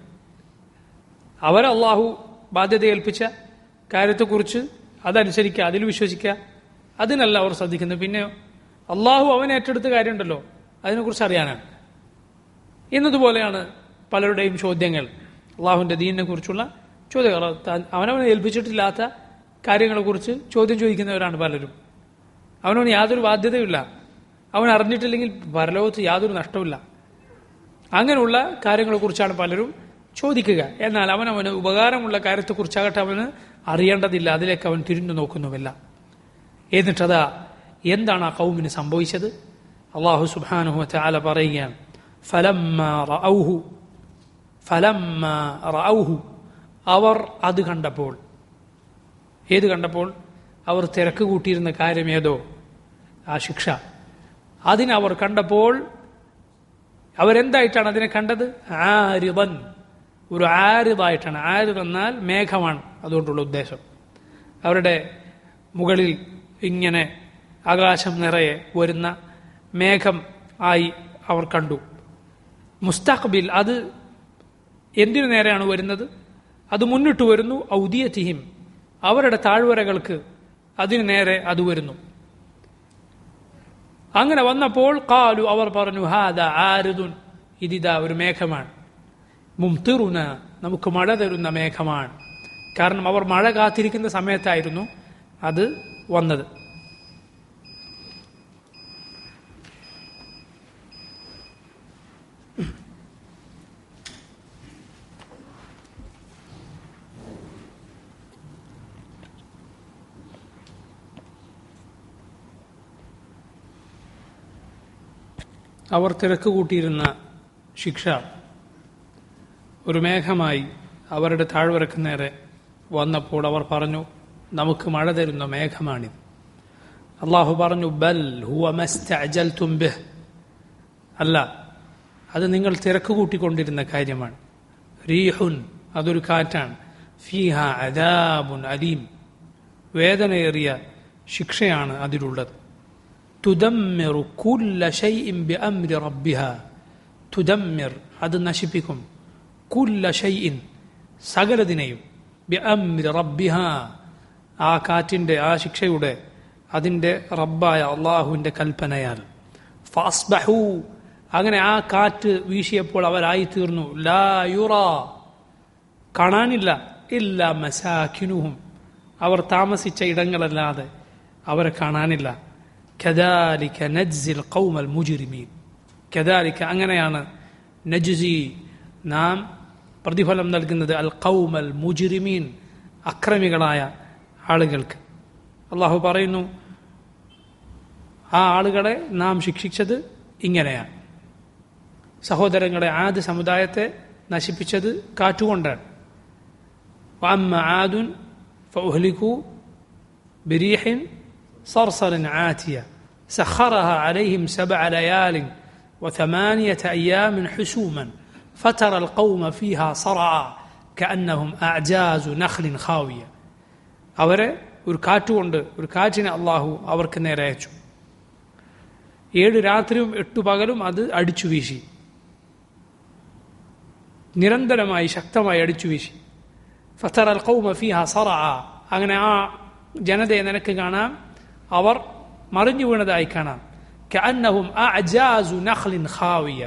അവർ അള്ളാഹു ബാധ്യത ഏൽപ്പിച്ച കാര്യത്തെക്കുറിച്ച് അതനുസരിക്കുക അതിൽ വിശ്വസിക്കുക അതിനല്ല അവർ ശ്രദ്ധിക്കുന്നത് പിന്നെയോ അള്ളാഹു അവൻ ഏറ്റെടുത്ത കാര്യമുണ്ടല്ലോ അതിനെക്കുറിച്ച് അറിയാനാണ് എന്നതുപോലെയാണ് പലരുടെയും ചോദ്യങ്ങൾ അള്ളാഹുവിന്റെ ദീനിനെ കുറിച്ചുള്ള ചോദ്യങ്ങൾ താൻ അവനവനെ ഏൽപ്പിച്ചിട്ടില്ലാത്ത കാര്യങ്ങളെക്കുറിച്ച് ചോദ്യം ചോദിക്കുന്നവരാണ് പലരും അവനവന് യാതൊരു ബാധ്യതയുമില്ല അവൻ അറിഞ്ഞിട്ടില്ലെങ്കിൽ പരലോകത്ത് യാതൊരു നഷ്ടമില്ല അങ്ങനെയുള്ള കാര്യങ്ങളെക്കുറിച്ചാണ് പലരും ചോദിക്കുക എന്നാൽ അവൻ അവന് ഉപകാരമുള്ള കാര്യത്തെക്കുറിച്ചാകട്ടെ അവന് അറിയേണ്ടതില്ല അതിലേക്ക് അവൻ തിരിഞ്ഞു നോക്കുന്നുമില്ല എന്നിട്ടതാ എന്താണ് ആ കൗമിന് സംഭവിച്ചത് അള്ളാഹു സുബാനുഹു ചാല പറയുകയാണ് ഫലമ്മ റഔഹു ഫലമ്മ റഔഹു അവർ അത് കണ്ടപ്പോൾ ഏത് കണ്ടപ്പോൾ അവർ തിരക്ക് കൂട്ടിയിരുന്ന കാര്യം ഏതോ ആ ശിക്ഷ അതിനവർ കണ്ടപ്പോൾ അവരെന്തായിട്ടാണ് അതിനെ കണ്ടത് ആരിതൻ ഒരു ആരിതായിട്ടാണ് ആരിത് എന്നാൽ മേഘമാണ് അതുകൊണ്ടുള്ള ഉദ്ദേശം അവരുടെ മുകളിൽ ഇങ്ങനെ ആകാശം നിറയെ വരുന്ന മേഘം ആയി അവർ കണ്ടു മുസ്തഖ്ബിൽ അത് എന്തിനു നേരെയാണ് വരുന്നത് അത് മുന്നിട്ട് വരുന്നു ഔദിയത്തിഹിം അവരുടെ താഴ്വരകൾക്ക് അതിനു നേരെ അത് വരുന്നു അങ്ങനെ വന്നപ്പോൾ കാലു അവർ പറഞ്ഞു ഹാദ ആരുദുൻ ഇതിതാ ഒരു മേഘമാണ് മുംതിറുന നമുക്ക് മഴ തരുന്ന മേഘമാണ് കാരണം അവർ മഴ കാത്തിരിക്കുന്ന സമയത്തായിരുന്നു അത് വന്നത് അവർ തിരക്ക് കൂട്ടിയിരുന്ന ശിക്ഷ ഒരു മേഘമായി അവരുടെ താഴ്വരക്ക് നേരെ വന്നപ്പോൾ അവർ പറഞ്ഞു നമുക്ക് മഴ തരുന്ന മേഘമാണിത് അള്ളാഹു പറഞ്ഞു ബൽ ഹുവ മസ്തഅജൽതും ബിഹ് അല്ല അത് നിങ്ങൾ തിരക്ക് കൂട്ടിക്കൊണ്ടിരുന്ന കാര്യമാണ് റീഹുൻ അതൊരു കാറ്റാണ് ഫീഹ അദാബുൻ അലീം വേദനയേറിയ ശിക്ഷയാണ് അതിലുള്ളത് തുദമ്മിറു കുല്ല ഷൈഇൻ ബിഅംരി റബ്ബിഹ തുദമ്മിർ അത് നശിപ്പിക്കും കുല്ല ഷൈഇൻ സകലതിനെയും ബിഅംരി റബ്ബിഹ ആ കാറ്റിന്റെ ആ ശിക്ഷയുടെ അതിന്റെ റബ്ബായ അള്ളാഹുവിന്റെ കൽപ്പനയാൽ ഫാസ്ബഹു അങ്ങനെ ആ കാറ്റ് വീശിയപ്പോൾ അവരായി തീർന്നു ലാ യുറ കാണാനില്ല ഇല്ല മസാഖിനുഹും അവർ താമസിച്ച ഇടങ്ങളല്ലാതെ അവരെ കാണാനില്ല കദാലിക നജ്സിൽ ഖൗമൽ മുജിരിമീൻ കദാലിക അങ്ങനെയാണ് നജ്സി നാം പ്രതിഫലം നൽകുന്നത് അൽ ഖൗമൽ മുജിരിമീൻ അക്രമികളായ ആളുകൾക്ക് അള്ളാഹു പറയുന്നു ആ ആളുകളെ നാം ശിക്ഷിച്ചത് ഇങ്ങനെയാണ് സഹോദരങ്ങളെ ആദ്യ സമുദായത്തെ നശിപ്പിച്ചത് കാറ്റുകൊണ്ടാണ് وأما عاد فأهلكوا بريح صرصر عاتية سخرها عليهم سبع ليال وثمانية أيام حسوما فترى القوم فيها صرعى كأنهم أعجاز نخل خاوية അവരെ ഒരു കാറ്റുകൊണ്ട് ഒരു കാറ്റിനെ അള്ളാഹു അവർക്ക് നേരെ അയച്ചു ഏഴ് രാത്രിയും എട്ടു പകലും അത് അടിച്ചു വീശി നിരന്തരമായി ശക്തമായി അടിച്ചു വീശി ഫത്തർ അൽ കൗമ ഫിഹ സറ അങ്ങനെ ആ ജനതയെ നിനക്ക് കാണാം അവർ മറിഞ്ഞു വീണതായി കാണാം കഅന്നഹും അഅജാസു നഖ്ലിൻ ഖാവിയ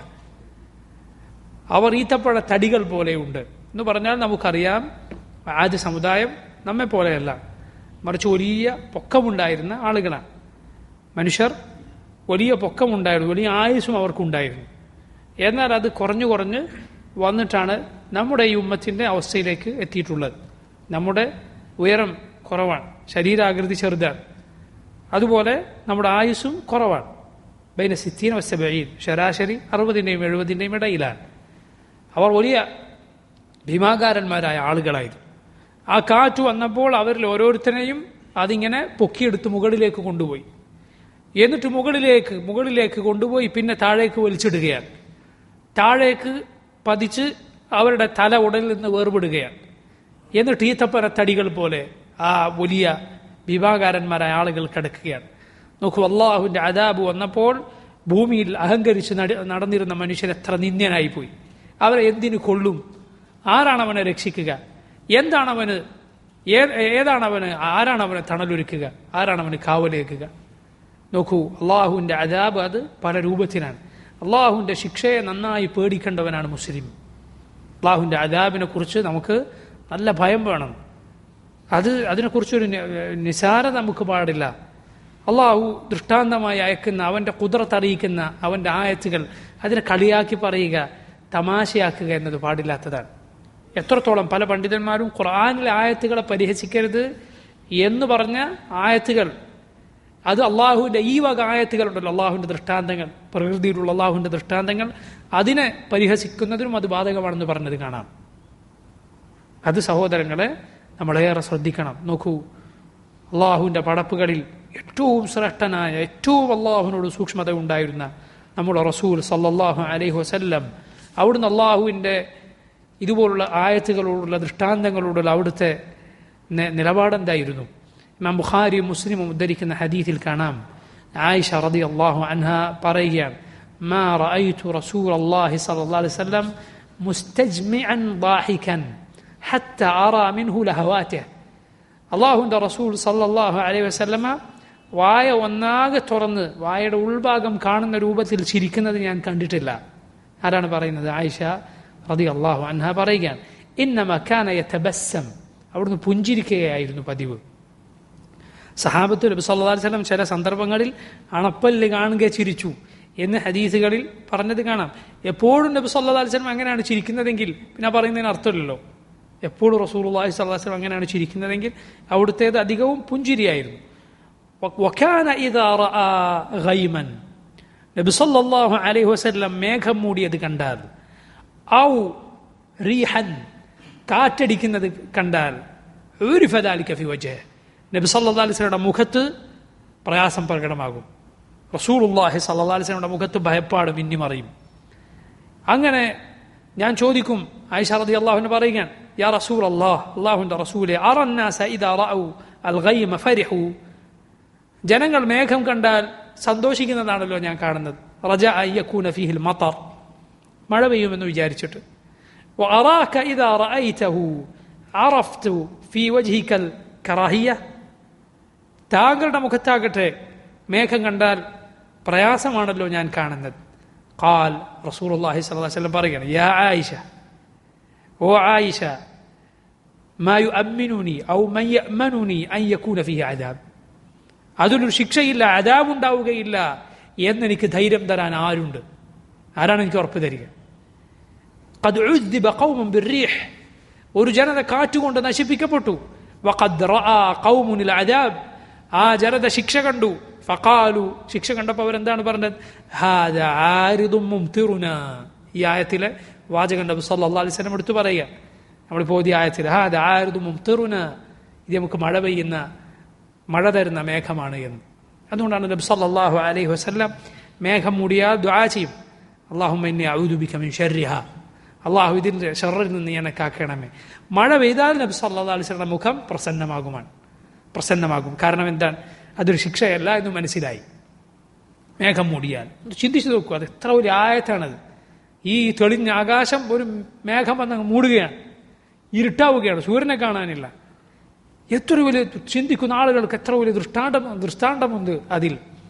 അവർ ഈത്തപ്പഴ തടികൾ പോലെയുണ്ട് എന്ന് പറഞ്ഞാൽ നമുക്കറിയാം ആദ്യ സമുദായം നമ്മെ പോലെയല്ല മറിച്ച് വലിയ പൊക്കമുണ്ടായിരുന്ന ആളുകളാണ് മനുഷ്യർ വലിയ പൊക്കമുണ്ടായിരുന്നു വലിയ ആയുസ്സും അവർക്കുണ്ടായിരുന്നു എന്നാൽ അത് കുറഞ്ഞു കുറഞ്ഞ് വന്നിട്ടാണ് നമ്മുടെ ഈ ഉമ്മത്തിൻ്റെ അവസ്ഥയിലേക്ക് എത്തിയിട്ടുള്ളത് നമ്മുടെ ഉയരം കുറവാണ് ശരീരാകൃതി ചെറുതാണ് അതുപോലെ നമ്മുടെ ആയുസ്സും കുറവാണ് ബൈന സിത്തീൻ വസ്തബീൻ ശരാശരി അറുപതിൻ്റെയും എഴുപതിൻ്റെയും ഇടയിലാണ് അവർ വലിയ ഭീമാകാരന്മാരായ ആളുകളായിരുന്നു ആ കാറ്റ് വന്നപ്പോൾ അവരിൽ ഓരോരുത്തരെയും അതിങ്ങനെ പൊക്കിയെടുത്ത് മുകളിലേക്ക് കൊണ്ടുപോയി എന്നിട്ട് മുകളിലേക്ക് മുകളിലേക്ക് കൊണ്ടുപോയി പിന്നെ താഴേക്ക് വലിച്ചിടുകയാണ് താഴേക്ക് പതിച്ച് അവരുടെ തല ഉടലിൽ നിന്ന് വേർപെടുകയാണ് എന്നിട്ട് ഈത്തപ്പന തടികൾ പോലെ ആ വലിയ വിഭാകാരന്മാരായ ആളുകൾ കിടക്കുകയാണ് നോക്കൂ അള്ളാഹുവിന്റെ അദാബ് വന്നപ്പോൾ ഭൂമിയിൽ അഹങ്കരിച്ച് നട- നടന്നിരുന്ന മനുഷ്യൻ എത്ര നിന്ദ്യനായി പോയി അവരെ എന്തിനു കൊള്ളും ആരാണ് അവനെ രക്ഷിക്കുക എന്താണ് അവന് ഏ- ഏതാണ് അവന് ആരാണ് അവനെ തണലൊരുക്കുക ആരാണ് അവന് കാവലേക്കുക നോക്കൂ അള്ളാഹുവിന്റെ അദാബ് അത് പല രൂപത്തിലാണ് അള്ളാഹുവിന്റെ ശിക്ഷയെ നന്നായി പേടിക്കേണ്ടവനാണ് മുസ്ലിം അള്ളാഹുവിന്റെ അദാബിനെ കുറിച്ച് നമുക്ക് നല്ല ഭയം വേണം അത് അതിനെക്കുറിച്ചൊരു നി- നിസാരത നമുക്ക് പാടില്ല അള്ളാഹു ദൃഷ്ടാന്തമായി അയക്കുന്ന അവന്റെ കുതിരത്ത് അറിയിക്കുന്ന അവന്റെ ആയത്തുകൾ അതിനെ കളിയാക്കി പറയുക തമാശയാക്കുക എന്നത് പാടില്ലാത്തതാണ് എത്രത്തോളം പല പണ്ഡിതന്മാരും ഖുർആാനിലെ ആയത്തുകളെ പരിഹസിക്കരുത് എന്ന് പറഞ്ഞ ആയത്തുകൾ അത് അള്ളാഹുവിന്റെ ഈ വക ആയത്തുകളുണ്ടല്ലോ അള്ളാഹുവിന്റെ ദൃഷ്ടാന്തങ്ങൾ പ്രകൃതിയിലുള്ള അള്ളാഹുവിന്റെ ദൃഷ്ടാന്തങ്ങൾ അതിനെ പരിഹസിക്കുന്നതിനും അത് ബാധകമാണെന്ന് പറഞ്ഞത് കാണാം അത് സഹോദരങ്ങളെ നമ്മളേറെ ശ്രദ്ധിക്കണം നോക്കൂ അള്ളാഹുവിന്റെ പടപ്പുകളിൽ ഏറ്റവും ശ്രേഷ്ഠനായ ഏറ്റവും അള്ളാഹുവിനോട് സൂക്ഷ്മത ഉണ്ടായിരുന്ന നമ്മുടെ റസൂൽ സല്ലല്ലാഹു അലൈഹി വസല്ലം അവിടുന്ന് അള്ളാഹുവിന്റെ ഇതുപോലുള്ള ആയത്തുകളോടുള്ള ദൃഷ്ടാന്തങ്ങളോടുള്ള അവിടുത്തെ നി- നിലപാടെന്തായിരുന്നു ഇമാം ബുഖാരിയും മുസ്ലിമും ഉദ്ധരിക്കുന്ന ഹദീസിൽ കാണാം ആയിഷ റതി അള്ളാഹു അൻഹ പറയുകയാണ് ما رأيت رسول الله صلى الله عليه وسلم مستجمعا ضاحكا حتى أرى منه لهواته അള്ളാഹുവിന്റെ റസൂൽ സല്ലല്ലാഹു അലൈഹി വസല്ലമ വായ ഒന്നാകെ തുറന്ന് വായയുടെ ഉൾഭാഗം കാണുന്ന രൂപത്തിൽ ചിരിക്കുന്നത് ഞാൻ കണ്ടിട്ടില്ല ആരാണ് പറയുന്നത് ആയിഷ റതി അള്ളാഹു അൻഹ പറയുകയാണ് ഇന്നമ കാന യതബസ്സം അവിടുന്ന് പുഞ്ചിരിക്കുകയായിരുന്നു പതിവ് സഹാബത്ത് നബി സല്ലല്ലാഹു അലൈഹി വസല്ലം ചില സന്ദർഭങ്ങളിൽ അണപ്പല്ല് കാണുക ചിരിച്ചു എന്ന് ഹദീസുകളിൽ പറഞ്ഞത് കാണാം എപ്പോഴും നബി സല്ലല്ലാഹു അലൈഹി വസല്ലം അങ്ങനെയാണ് ചിരിക്കുന്നതെങ്കിൽ പിന്നെ ആ പറയുന്നതിന് അർത്ഥമില്ലല്ലോ എപ്പോഴും റസൂലുള്ളാഹി സ്വല്ലല്ലാഹു അലൈഹി വസല്ലം അങ്ങനെയാണ് ചിരിക്കുന്നതെങ്കിൽ അവിടുത്തേത് അധികവും പുഞ്ചിരിയായിരുന്നു വ- വകാന ഇദാ റആ ഗൈമൻ നബി സല്ലല്ലാഹു അലൈഹി വസല്ലം മേഘം മൂടിയത് കണ്ടാൽ ഔ റീഹൻ കാറ്റടിക്കുന്നത് കണ്ടാൽ ഉരിഫ ദാലിക ഫി വജ്ഹ് നബി സല്ലല്ലാഹു അലൈഹി വസല്ലമയുടെ മുഖത്ത് പ്രയാസം പ്രകടമാകും റസൂലുള്ളാഹി സല്ലല്ലാഹു അലൈഹി വസല്ലമയുടെ മുഖത്ത് ഭയപ്പാട് മിന്നിമറിയും അങ്ങനെ ഞാൻ ചോദിക്കും ആയിഷ റതി അള്ളാഹുവിന് പറയുകയാണ് യാ റസൂൽ അള്ളാഹ് അള്ളാഹുവിന്റെ റസൂലെ അറന്നാസ ഇദാ റഅു അൽ ഗൈമ ഫരിഹു ജനങ്ങൾ മേഘം കണ്ടാൽ സന്തോഷിക്കുന്നതാണല്ലോ ഞാൻ കാണുന്നത് റജ അയ്യക്കൂന ഫീഹിൽ മത്തർ മഴ പെയ്യുമെന്ന് വിചാരിച്ചിട്ട് وأراك إذا رأيته عرفت في وجهك الكراهية താങ്കളുടെ മുഖത്താകട്ടെ മേഘം കണ്ടാൽ പ്രയാസമാണല്ലോ ഞാൻ കാണുന്നത് قال رسول الله صلى الله عليه وسلم പറയുകയാണ് يا عائشة ഓ ആയിഷ ما يؤمنني أو من يأمنني أن يكون فيه عذاب അതിലൊരു ശിക്ഷയില്ല അതാവുണ്ടാവുകയില്ല എന്നെനിക്ക് ധൈര്യം തരാൻ ആരുണ്ട് ആരാണ് എനിക്ക് ഉറപ്പ് തരിക قد عذب قوم بالريح ഒരു ജനത കാറ്റുകൊണ്ട് നശിപ്പിക്കപ്പെട്ടു وقد رأى قوم العذاب ആ ജനത ശിക്ഷ കണ്ടു ഫഖാലു ശിക്ഷ കണ്ടപ്പോൾ അവരെന്താണ് പറഞ്ഞത് ഹാദാ ആരിദും മുംതിറുനാ ഈ ആയത്തിലെ വാചകം നബി സല്ലല്ലാഹു അലൈഹി വസല്ലം എടുത്തു പറയുക നമ്മളിപ്പോൾ ഓതിയ ആയത്തിൽ ഹാദാ ആരിദും മുംതിറുനാ ഇത് നമുക്ക് മഴ പെയ്യുന്ന മഴ തരുന്ന മേഘമാണ് എന്ന് അതുകൊണ്ടാണ് നബി സല്ലല്ലാഹു അലൈഹി വസല്ലം മേഘം മൂടിയാൽ ദുആ ചെയ്യും അള്ളാഹുമ്മ ഇന്നി അഊദു ബിക മിൻ ശർരിഹ അള്ളാഹു ഇതിന്റെ ഷെറിൽ നിന്ന് എന്നെ കാക്കണമേ മഴ പെയ്താൽ നബി സല്ലല്ലാഹു അലൈഹി വസല്ലം മുഖം പ്രസന്നമാകുമാണ് പ്രസന്നമാകും കാരണം എന്താണ് അതൊരു ശിക്ഷയല്ല എന്ന് മനസ്സിലായി മേഘം മൂടിയാൽ ചിന്തിച്ചു നോക്കൂ അത് എത്ര ഒരു ആയത്താണത് ഈ തെളിഞ്ഞ ആകാശം ഒരു മേഘം വന്ന് മൂടുകയാണ് ഇരുട്ടാവുകയാണ് സൂര്യനെ കാണാനില്ല എത്ര വലിയ ചിന്തിക്കുന്ന ആളുകൾക്ക് എത്ര വലിയ ദൃഷ്ടാന്തം ദൃഷ്ടാന്തമുണ്ട് അതിൽ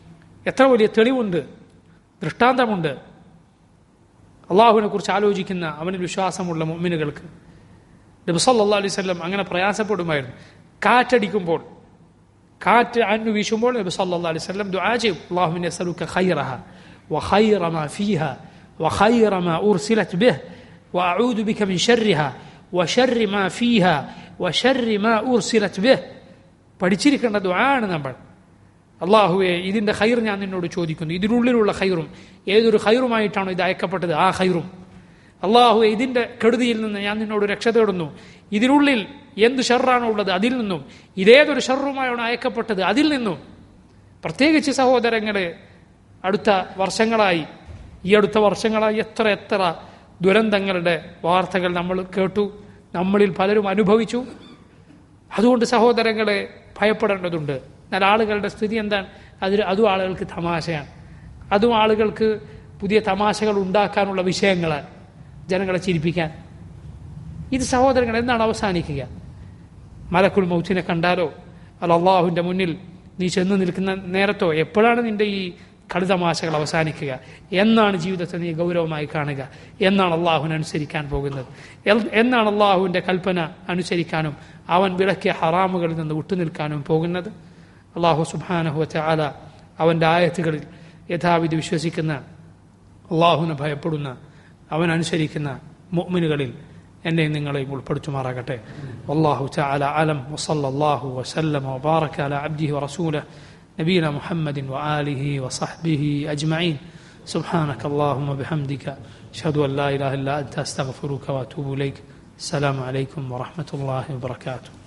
എത്ര വലിയ തെളിവുണ്ട് ദൃഷ്ടാന്തമുണ്ട് അള്ളാഹുവിനെ കുറിച്ച് ആലോചിക്കുന്ന അവനിൽ വിശ്വാസമുള്ള മുഅ്മിനുകൾക്ക് നബി സല്ലല്ലാഹു അലൈഹി വസല്ലം അങ്ങനെ പ്രയാസപ്പെടുമായിരുന്നു കാറ്റടിക്കുമ്പോൾ കാറ്റ് അന്നു വീശുമ്പോൾ നബി സല്ലല്ലാഹു അലൈഹി വസല്ലം ദുആ ചെയ്യും അല്ലാഹുമ്മ യസ്അലുക ഖൈറഹ വഖൈറ മാ ഫീഹ വഖൈറ മാ ഉർസിലത് ബിഹ് വഅഊദു ബിക മിൻ ശർരിഹ വശർരി മാ ഫീഹ വശർരി മാ ഉർസിലത് ബിഹ് പഠിച്ചിരിക്കേണ്ട ദുആണ് നമ്മൾ അള്ളാഹുവെ ഇതിന്റെ ഖൈർ ഞാൻ നിന്നോട് ചോദിക്കുന്നു ഇതിനുള്ളിലുള്ള ഖൈറും ഏതൊരു ഖൈറുമായിട്ടാണോ ഇത് അയക്കപ്പെട്ടത് ആ ഖൈറും അള്ളാഹുവെ ഇതിന്റെ കെടുതിയിൽ നിന്ന് ഞാൻ നിന്നോട് രക്ഷ തേടുന്നു ഇതിനുള്ളിൽ എന്ത് ഷെറാണോ ഉള്ളത് അതിൽ നിന്നും ഇതേതൊരു ഷെറുമായാണ് അയക്കപ്പെട്ടത് അതിൽ നിന്നും പ്രത്യേകിച്ച് സഹോദരങ്ങളെ അടുത്ത വർഷങ്ങളായി ഈ അടുത്ത വർഷങ്ങളായി എത്ര എത്ര ദുരന്തങ്ങളുടെ വാർത്തകൾ നമ്മൾ കേട്ടു നമ്മളിൽ പലരും അനുഭവിച്ചു അതുകൊണ്ട് സഹോദരങ്ങളെ ഭയപ്പെടേണ്ടതുണ്ട് എന്നാൽ ആളുകളുടെ സ്ഥിതി എന്താണ് അതിൽ അതും ആളുകൾക്ക് തമാശയാണ് അതും ആളുകൾക്ക് പുതിയ തമാശകൾ ഉണ്ടാക്കാനുള്ള വിഷയങ്ങളാണ് ജനങ്ങളെ ചിരിപ്പിക്കാൻ ഇത് സഹോദരങ്ങൾ എന്താണ് അവസാനിക്കുക മലക്കുൽ മൗത്തിനെ കണ്ടാലോ അല്ല അള്ളാഹുവിൻ്റെ മുന്നിൽ നീ ചെന്ന് നിൽക്കുന്ന നേരത്തോ എപ്പോഴാണ് നിന്റെ ഈ കളിതമാശകൾ അവസാനിക്കുക എന്നാണ് ജീവിതത്തെ നീ ഗൗരവമായി കാണുക എന്നാണ് അള്ളാഹുവിനെ അനുസരിക്കാൻ പോകുന്നത് എൽ- എന്നാണ് അള്ളാഹുവിൻ്റെ കൽപ്പന അനുസരിക്കാനും അവൻ വിളക്കിയ ഹറാമുകളിൽ നിന്ന് വിട്ടുനിൽക്കാനും പോകുന്നത് അള്ളാഹു സുബാനഹുവറ്റ ആല അവൻ്റെ ആയത്തുകളിൽ യഥാവിധി വിശ്വസിക്കുന്ന അള്ളാഹുവിനെ ഭയപ്പെടുന്ന അവൻ അനുസരിക്കുന്ന മുഅ്മിനുകളിൽ എന്നെയും നിങ്ങളെയും ഉൾപ്പെടുത്തുമാറാകട്ടെ والله تعالى أعلم وصلى الله وسلم وبارك على عبده ورسوله نبينا محمد وآله وصحبه أجمعين سبحانك اللهم وبحمدك أشهد أن لا إله إلا أنت أستغفرك وأتوب إليك السلام عليكم ورحمة الله وبركاته